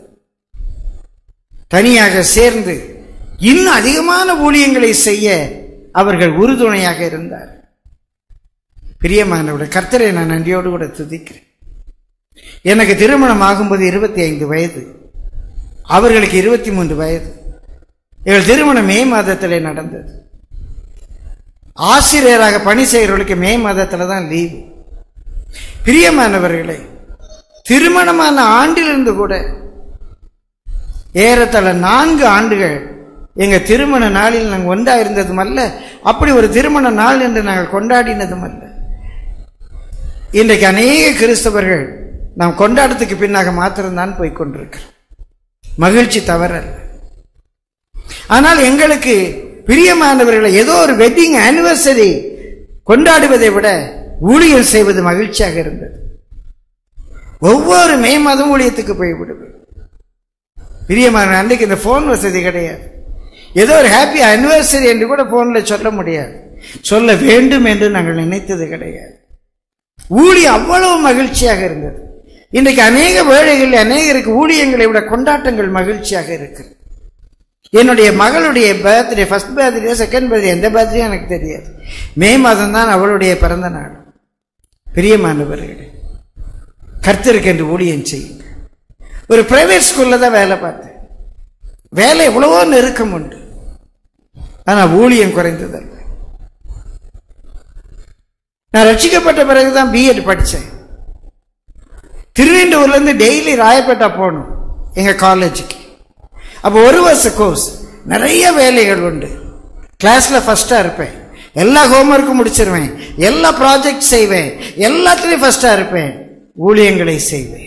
தனியாக சேர்ந்து இன்னும் அதிகமான ஊழியங்களை செய்ய அவர்கள் உறுதுணையாக இருந்தார் பிரியமானவருடைய கர்த்தரை நான் நன்றியோடு கூட துதிக்கிறேன் எனக்கு திருமணம் ஆகும்போது இருபத்தி ஐந்து வயது அவர்களுக்கு இருபத்தி மூன்று வயது எங்கள் திருமணம் மே மாதத்திலே நடந்தது ஆசிரியராக பணி செய்கிறவர்களுக்கு மே மாதத்துல தான் லீவு பிரியமானவர்களே திருமணமான ஆண்டிலிருந்து கூட ஏறத்தாழ நான்கு ஆண்டுகள் எங்க திருமண நாளில் நாங்கள் ஒன்றா இருந்ததும் அல்ல அப்படி ஒரு திருமண நாள் என்று நாங்கள் கொண்டாடினதும் அல்ல இன்றைக்கு அநேக கிறிஸ்தவர்கள் நாம் கொண்டாட்டத்துக்கு பின்னாக மாத்திரம்தான் போய் கொண்டிருக்கிறோம் மகிழ்ச்சி தவறல்ல ஆனால் எங்களுக்கு பிரியமானவர்களை ஏதோ ஒரு வெட்டிங் ஆனிவர்சரி கொண்டாடுவதை விட ஊழியம் செய்வது மகிழ்ச்சியாக இருந்தது ஒவ்வொரு மே மாதம் ஊழியத்துக்கு போய் விடுவேன் பிரியமான அன்றைக்கு இந்த ஃபோன் வசதி கிடையாது ஏதோ ஒரு ஹாப்பி அனிவர்சரி என்று கூட ஃபோனில் சொல்ல முடியாது சொல்ல வேண்டும் என்று நாங்கள் நினைத்தது கிடையாது ஊழியம் அவ்வளவு மகிழ்ச்சியாக இருந்தது இன்றைக்கு அநேக வேளைகளில் அநேகருக்கு ஊழியங்களை விட கொண்டாட்டங்கள் மகிழ்ச்சியாக இருக்கு என்னுடைய மகளுடைய birthday first birthday second birthday எந்த பர்த்டே எனக்கு தெரியாது மே மாதம் தான் அவளுடைய பிறந்த நாள் பிரியமானவர்களே கர்த்தருக்கு என்று ஊழியம் செய்யுங்க ஒரு பிரைவேட் ஸ்கூல்ல தான் வேலை பார்த்தேன் வேலை எவ்வளவோ நெருக்கம் உண்டு ஆனா ஊழியம் குறைந்ததல்ல நான் ரட்சிக்கப்பட்ட பிறகுதான் பிஎட் படித்தேன் திருவெண்டூர்ல இருந்து டெய்லி ராயப்பேட்டா போகணும் எங்க காலேஜுக்கு அப்போ ஒரு வருஷ கோர்ஸ் நிறைய வேலைகள் உண்டு கிளாஸ்ல ஃபர்ஸ்டா இருப்பேன் எல்லா ஹோம்ஒர்க்கும் முடிச்சிருவேன் எல்லா ப்ராஜெக்ட் செய்வேன் எல்லாத்துலயும் ஃபர்ஸ்டா இருப்பேன் ஊழியங்களை செய்வேன்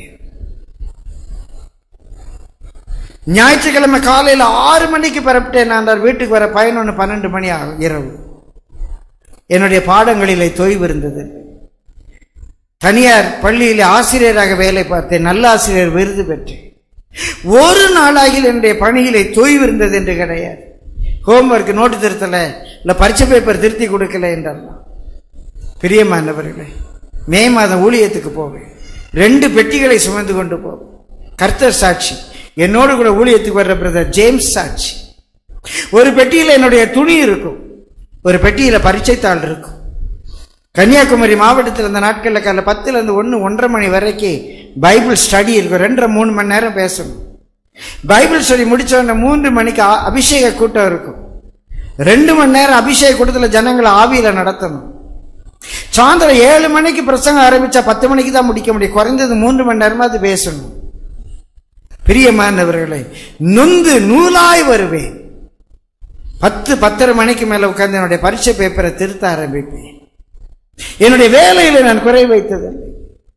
ஞாயிற்றுக்கிழமை காலையில் ஆறு மணிக்கு பரப்பிட்டேன் நான் வீட்டுக்கு வர பதினொன்று பன்னெண்டு மணி ஆகும் இரவு என்னுடைய பாடங்களிலே தொய்வு இருந்தது தனியார் பள்ளியில் ஆசிரியராக வேலை பார்த்தேன் நல்ல ஆசிரியர் விருது பெற்றேன் ஒரு நாளாகில் என்னுடைய பணியிலே தொய்வு இருந்தது என்று கிடையாது ஹோம்ஒர்க் நோட்டு திருத்தல இல்ல பரீட்சை பேப்பர் திருத்தி கொடுக்கல என்றெல்லாம் பிரியமானவர்களே மே மாதம் ஊழியத்துக்கு போவேன் ரெண்டு பெட்டிகளை சுமந்து கொண்டு போவேன் கர்த்தர் சாட்சி என்னோடு கூட ஊழியத்துக்கு வர்ற பிரதர் ஜேம்ஸ் சாட்சி ஒரு பெட்டியில் என்னுடைய துணி இருக்கும் ஒரு பெட்டியில பரீட்சைத்தாள் இருக்கும் கன்னியாகுமரி மாவட்டத்தில் இந்த நாட்களில் காலைல பத்துல இருந்து ஒன்று ஒன்றரை மணி வரைக்கும் பைபிள் ஸ்டடி இருக்கும் ரெண்டரை மூணு மணி நேரம் பேசணும் பைபிள் ஸ்டடி முடிச்ச உடனே மூன்று மணிக்கு அ- அபிஷேக கூட்டம் இருக்கும் ரெண்டு மணி நேரம் அபிஷேக கூட்டத்தில் ஜனங்களை ஆவியில நடத்தணும் சாயந்தரம் ஏழு மணிக்கு பிரசங்கம் ஆரம்பிச்சா பத்து மணிக்கு தான் முடிக்க முடியும் குறைந்தது மூன்று மணி நேரமா அது பேசணும் பிரியமானவர்களே நொந்து நூலாய் வருவேன் பத்து பத்தரை மணிக்கு மேல உட்கார்ந்து என்னுடைய பரீட்சை பேப்பரை திருத்த ஆரம்பிப்பேன் என்னுடைய வேலையில நான் குறை வைத்ததில்லை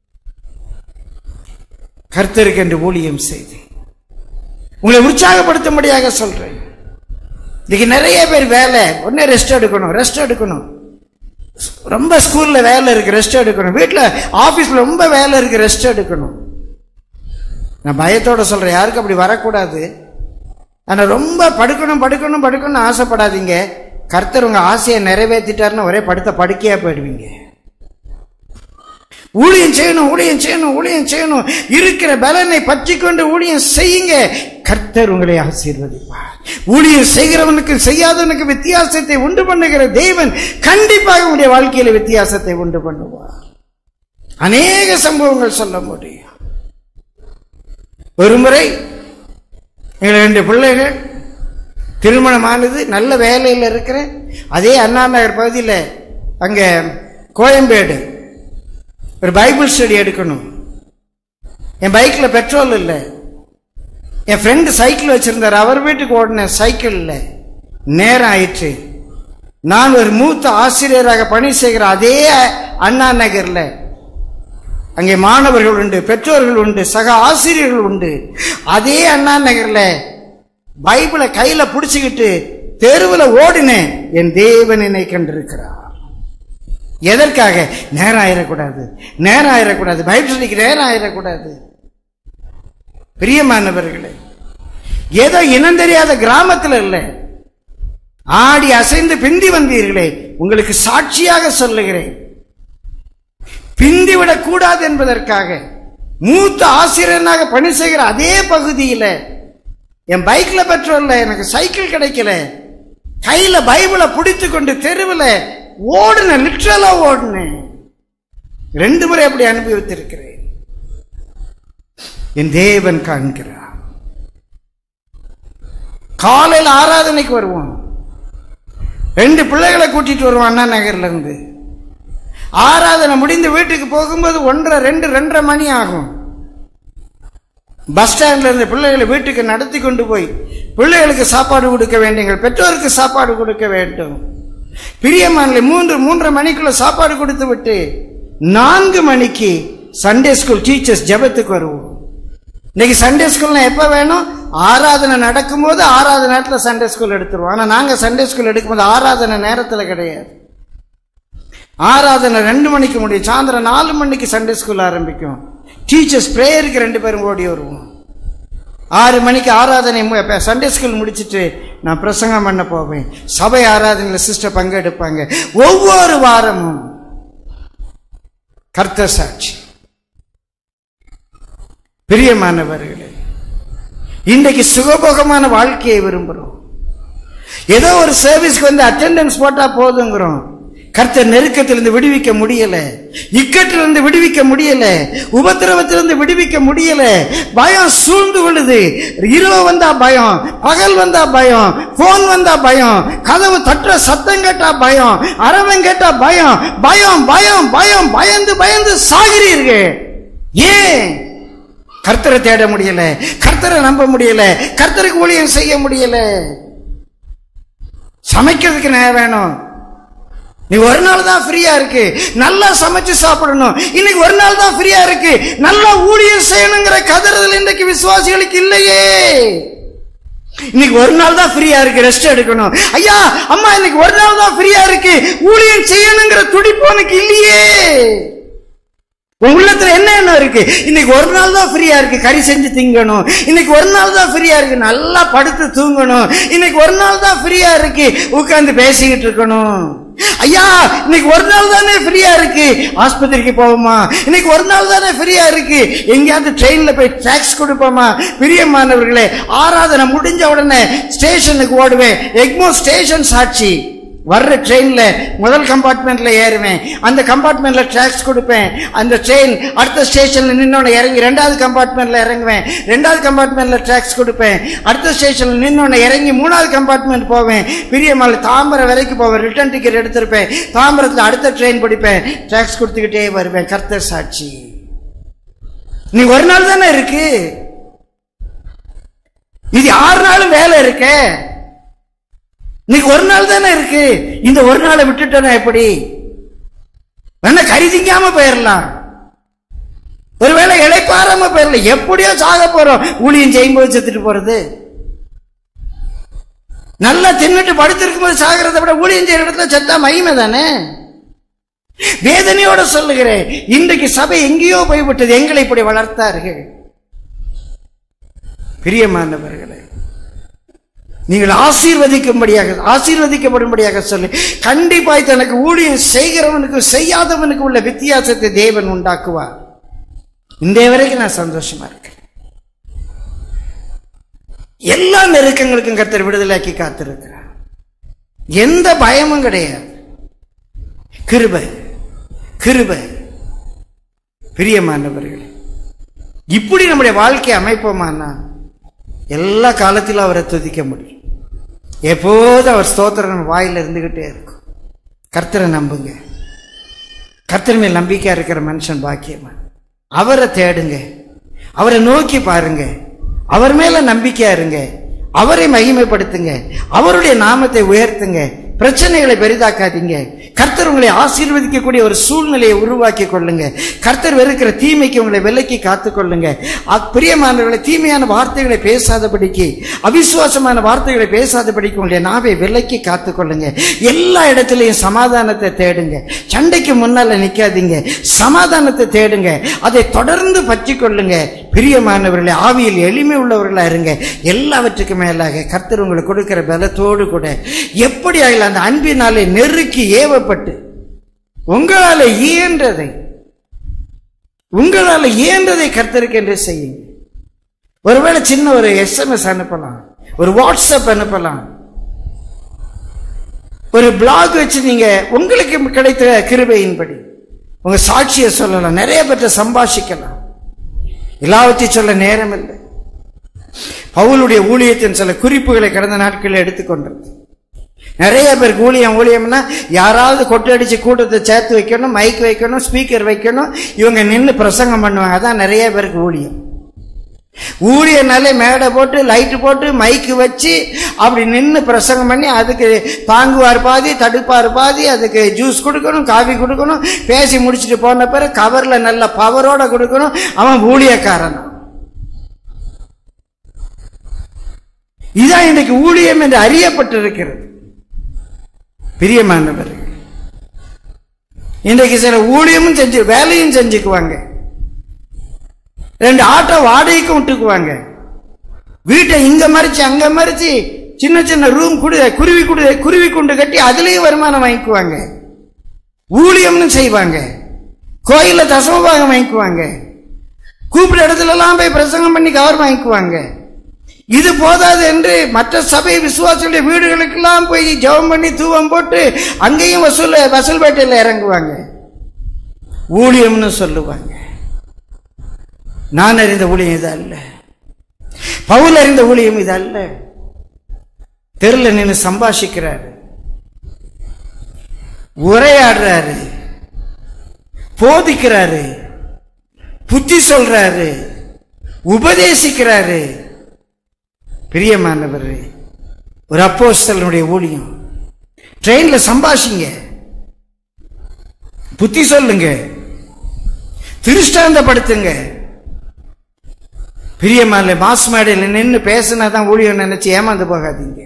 கர்த்தருக்கு என்று ஊழியம் செய்தேன் உங்களை உற்சாகப்படுத்தும்படியாக சொல்றேன் இன்னைக்கு நிறைய பேர் வேலை உடனே ரெஸ்ட் எடுக்கணும் ரெஸ்ட் எடுக்கணும் ரொம்ப ஸ்கூல்ல வேலை இருக்கு ரெஸ்ட் எடுக்கணும் வீட்டுல ஆபீஸ்ல ரொம்ப வேலை இருக்கு ரெஸ்ட் எடுக்கணும் நான் பயத்தோட சொல்றேன் யாருக்கும் அப்படி வரக்கூடாது ஆனா ரொம்ப படுக்கணும் படுக்கணும் படுக்கணும்னு ஆசைப்படாதீங்க கர்த்தர் உங்க ஆசையை நிறைவேற்றிட்டாருன்னு ஒரே படுத்த படுக்கையா போயிடுவீங்க ஊழியம் செய்யணும் ஊழியம் செய்யணும் ஊழியம் செய்யணும் இருக்கிற பலனை பற்றி கொண்டு ஊழியம் செய்யுங்க கர்த்தர் உங்களை ஆசீர்வதிப்பார் ஊழியம் செய்கிறவனுக்கு செய்யாதவனுக்கு வித்தியாசத்தை உண்டு பண்ணுகிற தேவன் கண்டிப்பாக உங்களுடைய வாழ்க்கையில வித்தியாசத்தை உண்டு பண்ணுவார் அநேக சம்பவங்கள் சொல்ல முடியும் ஒரு முறை எங்கள் ரெண்டு பிள்ளைகள் திருமணமானது நல்ல வேலையில் இருக்கிறேன் அதே அண்ணா நகர் பகுதியில் அங்கே கோயம்பேடு ஒரு பைபிள் ஸ்டடி எடுக்கணும் என் பைக்கில் பெட்ரோல் இல்லை என் ஃப்ரெண்டு சைக்கிள் வச்சிருந்தார் அவர் வீட்டுக்கு ஓடின சைக்கிள் இல்லை நேரம் ஆயிற்று நான் ஒரு மூத்த ஆசிரியராக பணி செய்கிற அதே அண்ணா நகர்ல அங்கே மாணவர்கள் உண்டு பெற்றோர்கள் உண்டு சக ஆசிரியர்கள் உண்டு அதே அண்ணா நகர்ல பைபிளை கையில புடிச்சுக்கிட்டு தெருவில் ஓடினேன் என் தேவன் என்னை கண்டிருக்கிறார் எதற்காக நேரம் ஆயிடக்கூடாது நேரம் ஆயிடக்கூடாது பைபிள் ஸ்டடிக்கு நேரம் ஆயிடக்கூடாது பிரியமானவர்களே ஏதோ இனம் தெரியாத கிராமத்தில் இல்லை ஆடி அசைந்து பிந்தி வந்தீர்களே உங்களுக்கு சாட்சியாக சொல்லுகிறேன் பிந்திவிடக் கூடாது என்பதற்காக மூத்த ஆசிரியனாக பணி செய்கிற அதே பகுதியில என் பைக்ல பெட்ரோல்ல எனக்கு சைக்கிள் கிடைக்கல கையில பைபிளை பிடித்து கொண்டு தெருவில் ஓடுன லிட்ரலா ஓடுனேன் ரெண்டு முறை அப்படி அனுபவித்திருக்கிறேன் என் தேவன் காண்கிறார் காலையில் ஆராதனைக்கு வருவோம் ரெண்டு பிள்ளைகளை கூட்டிட்டு வருவான் அண்ணா நகர்ல இருந்து ஆராதனை முடிந்து வீட்டுக்கு போகும்போது ஒன்றரை ரெண்டு ரெண்டரை மணி ஆகும் பஸ் ஸ்டாண்ட்ல இருந்து பிள்ளைகளை வீட்டுக்கு நடத்தி கொண்டு போய் பிள்ளைகளுக்கு சாப்பாடு கொடுக்க வேண்டும் எங்கள் பெற்றோருக்கு சாப்பாடு கொடுக்க வேண்டும் பிரியமானலை மூன்று மூன்றரை மணிக்குள்ள சாப்பாடு கொடுத்து விட்டு நான்கு மணிக்கு சண்டே ஸ்கூல் டீச்சர்ஸ் ஜெபத்துக்கு வருவோம் இன்னைக்கு சண்டே ஸ்கூல்னா எப்ப வேணும் ஆராதனை நடக்கும்போது ஆராதனை நேரத்தில் சண்டே ஸ்கூல் எடுத்துருவோம் ஆனா நாங்க சண்டே ஸ்கூல் எடுக்கும்போது ஆராதனை நேரத்துல கிடையாது ஆராதனை ரெண்டு மணிக்கு முடியும் சாயந்தரம் நாலு மணிக்கு சண்டே ஸ்கூல் ஆரம்பிக்கும் டீச்சர்ஸ் ப்ரேயருக்கு ரெண்டு பேரும் ஓடி வருவோம் ஆறு மணிக்கு ஆராதனை மு- இப்ப சண்டே ஸ்கூல் முடிச்சிட்டு நான் பிரசங்கம் பண்ண போவேன் சபை ஆராதனையில் சிஸ்டர் பங்கெடுப்பாங்க ஒவ்வொரு வாரமும் கர்த்தர் சாட்சி பிரியமானவர்களே இன்றைக்கு சுகபோகமான வாழ்க்கையை விரும்புகிறோம் ஏதோ ஒரு சர்வீஸ்க்கு வந்து அட்டெண்டன்ஸ் போட்டா போதுங்கிறோம் கர்த்தர் நெருக்கத்திலிருந்து விடுவிக்க முடியல இக்கட்டிலிருந்து விடுவிக்க முடியல உபத்திரவத்திலிருந்து விடுவிக்க முடியல பயம் சூழ்ந்து கொள்ளுது இரவு வந்தா பயம் பகல் வந்தா பயம் போன் வந்தா பயம் கதவு தட்டுற சத்தம் கேட்டா பயம் அரவம் கேட்டா பயம் பயம் பயம் பயம் பயந்து பயந்து சாகிறீர்கள் ஏன் கர்த்தரை தேட முடியல கர்த்தரை நம்ப முடியல கர்த்தருக்கு ஊழியம் செய்ய முடியல சமைக்கிறதுக்கு நேரம் வேணும் நீ ஒரு நாள் தான் ஃப்ரீயா இருக்கு நல்லா சமைச்சு சாப்பிடணும் இன்னைக்கு ஒரு நாள் தான் ஃப்ரீயா இருக்கு நல்லா ஊழியம் செய்யணுங்கிற கதறுதல் இன்றைக்கு விசுவாசிகளுக்கு இல்லையே இன்னைக்கு ஒரு நாள் தான் ஃப்ரீயா இருக்கு ரெஸ்ட் எடுக்கணும் ஐயா அம்மா இன்னைக்கு ஒரு நாள் தான் ஃப்ரீயா இருக்கு ஊழியம் செய்யணுங்கிற துடிப்பு உனக்கு இல்லையே உன் உள்ளத்துல என்ன என்ன இருக்கு இன்னைக்கு ஒரு நாள் தான் ஃப்ரீயா இருக்கு கறி செஞ்சு திங்கணும் இன்னைக்கு ஒரு நாள் தான் ஃப்ரீயா இருக்கு நல்லா படுத்து தூங்கணும் இன்னைக்கு ஒரு நாள் தான் ஃப்ரீயா இருக்கு உட்கார்ந்து பேசிக்கிட்டு இருக்கணும் ஐயா இன்னைக்கு ஒரு நாள் தானே ஃப்ரீயா இருக்கு ஆஸ்பத்திரிக்கு போவோமா இன்னைக்கு ஒரு நாள் தானே ஃப்ரீயா இருக்கு எங்கேயாவது ட்ரெயின்ல போய் டாக்ஸ் கொடுப்போமா பிரியமானவர்களே ஆராதனை முடிஞ்ச உடனே ஸ்டேஷனுக்கு ஓடுவேன் எக்மோ ஸ்டேஷன் சாட்சி வர்ற ட்ரெயின்ல முதல் கம்பார்ட்மெண்ட்ல ஏறுவேன் அந்த கம்பார்ட்மெண்ட்ல ட்ராக்ஸ் கொடுப்பேன் அந்த ட்ரெயின் அடுத்த ஸ்டேஷன்ல நின்னோட இறங்கி ரெண்டாவது கம்பார்ட்மெண்ட்ல இறங்குவேன் ரெண்டாவது கம்பார்ட்மெண்ட்ல ட்ராக்ஸ் கொடுப்பேன் அடுத்த ஸ்டேஷன்ல நின்னோட இறங்கி மூணாவது கம்பார்ட்மெண்ட் போவேன் பிரியமால தாம்பரம் வரைக்கும் போவேன் ரிட்டர்ன் டிக்கெட் எடுத்திருப்பேன் தாம்பரத்துல அடுத்த ட்ரெயின் பிடிப்பேன் ட்ராக்ஸ் கொடுத்துக்கிட்டே வருவேன் கர்த்தர் சாட்சி நீ ஒரு நாள் தானே இருக்கு இது ஆறு நாளும் வேலை இருக்கே இன்னைக்கு ஒரு நாள் தானே இருக்கு இந்த ஒரு நாளை விட்டுட்டோன்னா எப்படி வேணா கறி திங்காம போயிடலாம் ஒருவேளை இழைப்பாராம போயிடலாம் எப்படியோ சாக போறோம் ஊழியம் செய்யும்போது செத்துட்டு போறது நல்லா தின்னுட்டு படுத்திருக்கும் போது சாகிறத விட ஊழியம் செய்யற இடத்துல செத்தா மகிமை தானே வேதனையோட சொல்லுகிறேன் இன்றைக்கு சபை எங்கேயோ போய்விட்டது எங்களை இப்படி வளர்த்தார்கள் பிரியமானவர்களே நீங்கள் ஆசீர்வதிக்கும்படியாக ஆசீர்வதிக்கப்படும்படியாக சொல்லி கண்டிப்பாய் தனக்கு ஊழியம் செய்கிறவனுக்கும் செய்யாதவனுக்கு உள்ள வித்தியாசத்தை தேவன் உண்டாக்குவார் இன்றைய வரைக்கும் நான் சந்தோஷமா இருக்கேன் எல்லா நெருக்கங்களுக்கும் கர்த்தர் விடுதலாக்கி காத்திருக்கிறார் எந்த பயமும் கிடையாது கிருபை கிருபை பிரியமானவர்களே இப்படி நம்முடைய வாழ்க்கையை அமைப்போமானா எல்லா காலத்திலும் அவரை துதிக்க முடியும் எப்போதும் அவர் ஸ்தோத்திரம் நம்ம வாயில இருந்துகிட்டே இருக்கும் கர்த்தரை நம்புங்க கர்த்தர் மேல் நம்பிக்கையா இருக்கிற மனுஷன் பாக்கியமா அவரை தேடுங்க அவரை நோக்கி பாருங்க அவர் மேல நம்பிக்கையா இருங்க அவரை மகிமைப்படுத்துங்க அவருடைய நாமத்தை உயர்த்துங்க பிரச்சனைகளை பெரிதாக்காதீங்க கர்த்தர் உங்களை ஆசீர்வதிக்கக்கூடிய ஒரு சூழ்நிலையை உருவாக்கி கொள்ளுங்க கர்த்தர் வெறுக்கிற தீமைக்கு உங்களை விலக்கி காத்துக் கொள்ளுங்க அ- பிரியமானவர்களை தீமையான வார்த்தைகளை பேசாதபடிக்கு அவிசுவாசமான வார்த்தைகளை பேசாதபடிக்கு உங்களுடைய நாவை விலக்கி காத்துக் கொள்ளுங்க எல்லா இடத்துலையும் சமாதானத்தை தேடுங்க சண்டைக்கு முன்னால நிக்காதீங்க சமாதானத்தை தேடுங்க அதை தொடர்ந்து பற்றி கொள்ளுங்க பிரியமானவர்களே ஆவியில் எளிமை உள்ளவர்களா இருங்க எல்லாவற்றுக்கும் மேலாக கர்த்தர் உங்களுக்கு கொடுக்கிற பலத்தோடு கூட எப்படி ஆகல அந்த அன்பினாலே நெருக்கி ஏவப்பட்டு உங்களால இயன்றதை உங்களால இயன்றதை கர்த்தருக்கு என்று செய்யுங்க ஒருவேளை சின்ன ஒரு எஸ்எம்எஸ் அனுப்பலாம் ஒரு வாட்ஸ்அப் அனுப்பலாம் ஒரு பிளாக் வச்சு நீங்க உங்களுக்கு கிடைத்த கிருபையின்படி உங்க சாட்சியை சொல்லலாம் நிறைய பேர்ட்ட சம்பாஷிக்கலாம் எல்லாவற்றையும் சொல்ல நேரம் இல்லை பவுலுடைய ஊழியத்தின் சில குறிப்புகளை கடந்த நாட்களில் எடுத்துக்கொண்டது நிறைய பேருக்கு ஊழியம் ஊழியம்னா யாராவது கொட்டடிச்சு கூட்டத்தை சேர்த்து வைக்கணும் மைக் வைக்கணும் ஸ்பீக்கர் வைக்கணும் இவங்க நின்று பிரசங்கம் பண்ணுவாங்க அதான் நிறைய பேருக்கு ஊழியம் ஊழியனாலே மேடை போட்டு லைட்டு போட்டு மைக்கு வச்சு அப்படி நின்று பிரசங்கம் பண்ணி அதுக்கு தாங்குவார் பாதி தடுப்பார் பாதி அதுக்கு ஜூஸ் கொடுக்கணும் காஃபி கொடுக்கணும் பேசி முடிச்சுட்டு போன பிறகு கவர்ல நல்ல பவரோட கொடுக்கணும் அவன் ஊழியக்காரன் இதான் இன்னைக்கு ஊழியம் என்று அறியப்பட்டிருக்கிறது பிரியமானவர்கள் இன்றைக்கு சில ஊழியமும் செஞ்சு வேலையும் செஞ்சுக்குவாங்க ரெண்டு ஆட்டோ வாடகைக்கும் விட்டுக்குவாங்க வீட்டை இங்க மறிச்சு அங்க மறிச்சு சின்ன சின்ன ரூம் குடு குருவி குடு குருவி குண்டு கட்டி அதுலயும் வருமானம் வாங்கிக்குவாங்க ஊழியம்னு செய்வாங்க கோயில்ல தசமபாகம் வாங்கிக்குவாங்க கூப்பிட்ட இடத்துல எல்லாம் போய் பிரசங்கம் பண்ணி கவர் வாங்கிக்குவாங்க இது போதாது என்று மற்ற சபை விசுவாசிகளுடைய வீடுகளுக்கெல்லாம் போய் ஜெபம் பண்ணி தூவம் போட்டு அங்கேயும் வசூல் வசூல் பேட்டையில் இறங்குவாங்க ஊழியம்னு சொல்லுவாங்க நான் அறிந்த ஊழியம் இது அல்ல பவுல் அறிந்த ஊழியம் இது அல்ல தெருல நின்று சம்பாஷிக்கிறாரு உரையாடுறாரு போதிக்கிறாரு புத்தி சொல்றாரு உபதேசிக்கிறாரு பிரியமானவர் ஒரு அப்போஸ்தலனுடைய ஊழியம் ட்ரெயின்ல சம்பாஷிங்க புத்தி சொல்லுங்க திருஷ்டாந்தப்படுத்துங்க பிரியமான மாஸ் மேடையில் நின்று பேசினா தான் ஊழியம் நினைச்சு ஏமாந்து போகாதீங்க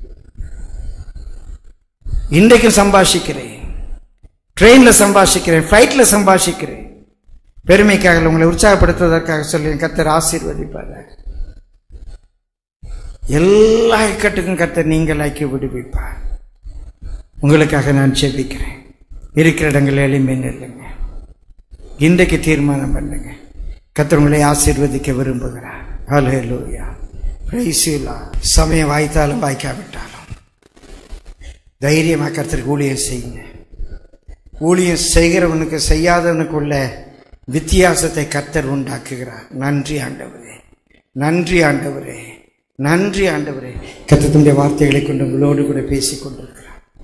இன்றைக்கும் சம்பாஷிக்கிறேன் ட்ரெயின்ல சம்பாஷிக்கிறேன் ஃப்ளைட்ல சம்பாஷிக்கிறேன் பெருமைக்காக உங்களை உற்சாகப்படுத்துவதற்காக சொல்லி கத்தர் ஆசீர்வதிப்பார் எல்லா இக்கட்டுக்கும் கத்தர் நீங்களாக்கி விடுவிப்பார் உங்களுக்காக நான் செபிக்கிறேன் இருக்கிற இடங்கள் எளிமை நில்லுங்க இன்றைக்கு தீர்மானம் பண்ணுங்க கத்தர் உங்களை ஆசீர்வதிக்க விரும்புகிறார் ஹalleluya praise you Lord. சமயம் வாய்த்தாலும் வாய்க்காவிட்டாலும் தைரியமா கர்த்தருக்கு ஊழியம் செய்யுங்க ஊழியம் செய்கிறவனுக்கு செய்யாதவனுக்குள்ள வித்தியாசத்தை கர்த்தர் உண்டாக்குகிறார் நன்றி ஆண்டவரே நன்றி ஆண்டவரே நன்றி ஆண்டவரே கர்த்தத்துடைய வார்த்தைகளை கொண்டு உங்களோடு கூட பேசிக் கொண்டிருக்கிறார்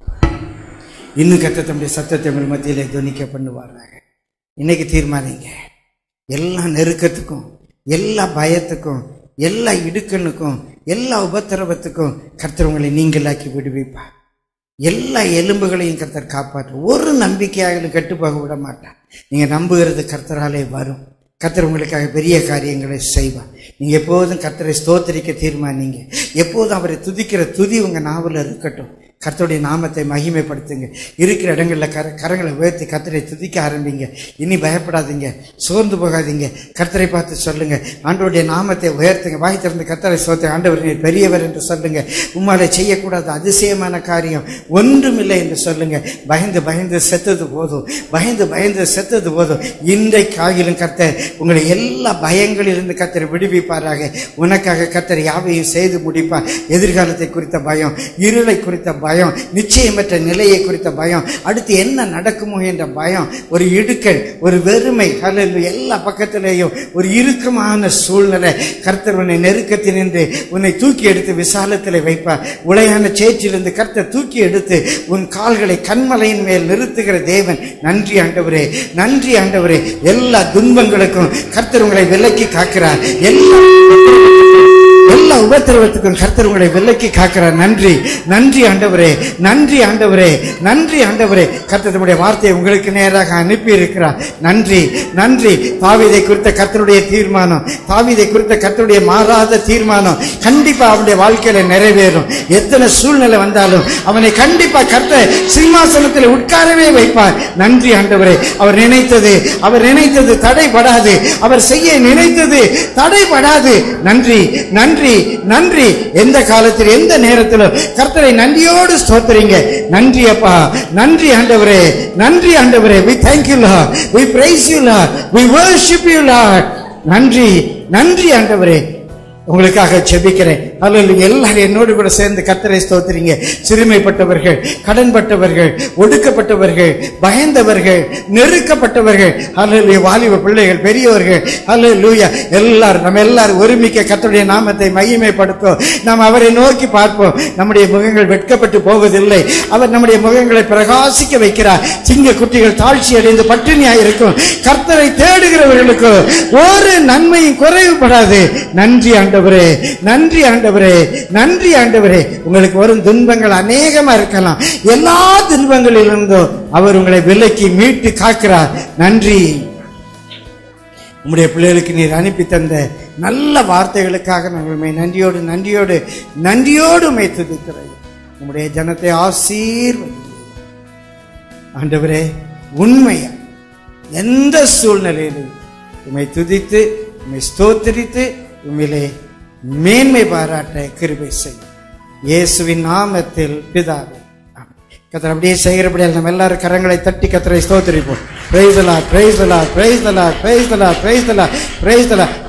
இன்னும் கர்த்தர் தம்முடைய சத்தத்தை உங்கள் மத்தியிலே துணிக்க பண்ணுவாராக இன்னைக்கு தீர்மானிங்க எல்லா நெருக்கத்துக்கும் எல்லா பயத்துக்கும் எல்லா இடுக்கணுக்கும் எல்லா உபத்திரவத்துக்கும் கர்த்தர் உங்களை நீங்களாக்கி விடுவிப்பார் எல்லா எலும்புகளையும் கர்த்தர் காப்பாற்று ஒரு நம்பிக்கையாக கெட்டு போக விட மாட்டார் நீங்க நம்புகிறது கர்த்தராலே வரும் கர்த்தர் உங்களுக்காக பெரிய காரியங்களை செய்வார் நீங்க எப்போதும் கர்த்தரை ஸ்தோத்தரிக்க தீர்மானிங்க எப்போதும் அவரை துதிக்கிற துதி உங்க நாவல இருக்கட்டும் கர்த்தருடைய நாமத்தை மகிமைப்படுத்துங்க இருக்கிற இடங்கள்ல கர கரங்களை உயர்த்தி கர்த்தரை துதிக்க ஆரம்பிங்க இனி பயப்படாதீங்க சோர்ந்து போகாதீங்க கர்த்தரை பார்த்து சொல்லுங்க ஆண்டவருடைய நாமத்தை உயர்த்துங்க வாய் திறந்து கர்த்தரை சோத்தை ஆண்டவர் நீர் பெரியவர் என்று சொல்லுங்க உம்மாலை செய்யக்கூடாத அதிசயமான காரியம் ஒன்றுமில்லை என்று சொல்லுங்க பயந்து பயந்து செத்தது போதும் பயந்து பயந்து செத்தது போதும் இன்றைக்காகிலும் கர்த்தர் உங்களை எல்லா பயங்களிலிருந்து கர்த்தர் விடுவிப்பாராக உனக்காக கர்த்தர் யாவையும் செய்து முடிப்பார் எதிர்காலத்தை குறித்த பயம் இருளை குறித்த பயம் நிச்சயமற்ற நிலையை குறித்த பயம் அடுத்து என்ன நடக்குமோ என்ற பயம் ஒரு இடுக்கல் ஒரு வெறுமை அல்லது எல்லா பக்கத்திலேயும் ஒரு இறுக்கமான சூழ்நிலை கர்த்தர் உன்னை நெருக்கத்தினின்று உன்னை தூக்கி எடுத்து விசாலத்தில் வைப்பார் உளையான சேற்றிலிருந்து கர்த்தர் தூக்கி எடுத்து உன் கால்களை கண்மலையின் மேல் நிறுத்துகிற தேவன் நன்றி ஆண்டவரே நன்றி ஆண்டவரே எல்லா துன்பங்களுக்கும் கர்த்தர் உங்களை விலக்கி காக்கிறார் எல்லா எல்லா உபத்திரவத்துக்கும் கர்த்தர் உங்களை விலக்கி காக்கிறார் நன்றி நன்றி ஆண்டவரே நன்றி ஆண்டவரே நன்றி ஆண்டவரே கர்த்தர் தம்முடைய வார்த்தையை உங்களுக்கு நேராக அனுப்பி இருக்கிறார் நன்றி நன்றி தாவீதை குறித்த கர்த்தருடைய தீர்மானம் தாவீதை குறித்த கர்த்தருடைய மாறாத தீர்மானம் கண்டிப்பா அவனுடைய வாழ்க்கையில நிறைவேறும் எத்தனை சூழ்நிலை வந்தாலும் அவனை கண்டிப்பா கர்த்தர் சிம்மாசனத்தில் உட்காரவே வைப்பார் நன்றி ஆண்டவரே அவர் நினைத்தது அவர் நினைத்தது தடைபடாது அவர் செய்ய நினைத்தது தடைபடாது நன்றி நன்றி நன்றி எந்த காலத்தில் எந்த நேரத்திலும் கர்த்தரை நன்றியோடு ஸ்தோத்திரிங்க நன்றி அப்பா நன்றி ஆண்டவரே நன்றி ஆண்டவரே we thank you lord we praise you lord we worship you lord நன்றி நன்றி ஆண்டவரே உங்களுக்காக செபிக்கிறேன் அல்லது எல்லாரும் என்னோடு கூட சேர்ந்து கத்தரை ஸ்தோத்திரிங்க சிறுமைப்பட்டவர்கள் கடன்பட்டவர்கள் ஒடுக்கப்பட்டவர்கள் பயந்தவர்கள் நெருக்கப்பட்டவர்கள் அல்லது வாலிப பிள்ளைகள் பெரியவர்கள் அல்ல எல்லாரும் நம்ம எல்லாரும் ஒருமிக்க கத்தருடைய நாமத்தை மகிமைப்படுத்தும் நாம் அவரை நோக்கி பார்ப்போம் நம்முடைய முகங்கள் வெட்கப்பட்டு போவதில்லை அவர் நம்முடைய முகங்களை பிரகாசிக்க வைக்கிறார் சிங்க குட்டிகள் தாழ்ச்சி அடைந்து பட்டினியாய் இருக்கும் கர்த்தரை தேடுகிறவர்களுக்கு ஒரு நன்மையும் குறைவுபடாது நன்றி ஆண்டவரே நன்றி ஆண்டவரே நன்றி ஆண்டவரே உங்களுக்கு வரும் துன்பங்கள் அநேகமா இருக்கலாம் எல்லா துன்பங்களிலிருந்தும் அவர் உங்களை விலக்கி மீட்டு காக்கிறார் நன்றி உம்முடைய பிள்ளைகளுக்கு நீர் அனுப்பி தந்த நல்ல வார்த்தைகளுக்காக நாங்கள் உண்மை நன்றியோடு நன்றியோடு நன்றியோடு உண்மை துதிக்கிறோம் உம்முடைய ஜனத்தை ஆசீர்வதி ஆண்டவரே உண்மையா எந்த சூழ்நிலையிலும் உம்மை துதித்து உண்மை ஸ்தோத்திரித்து உண்மையிலே மேன்மை பாராட்ட கிருபை செய்யும் இயேசுவின் நாமத்தில் பிதாவே கத்தர் அப்படியே செய்கிறபடியால் நம்ம எல்லாரும் கரங்களை தட்டி கத்தரை ஸ்தோத்திரிப்போம் பிரைஸ் தலா பிரைஸ் தலா பிரைஸ் தலா பிரைஸ் தலா பிரைஸ் தலா பிரைஸ் தலா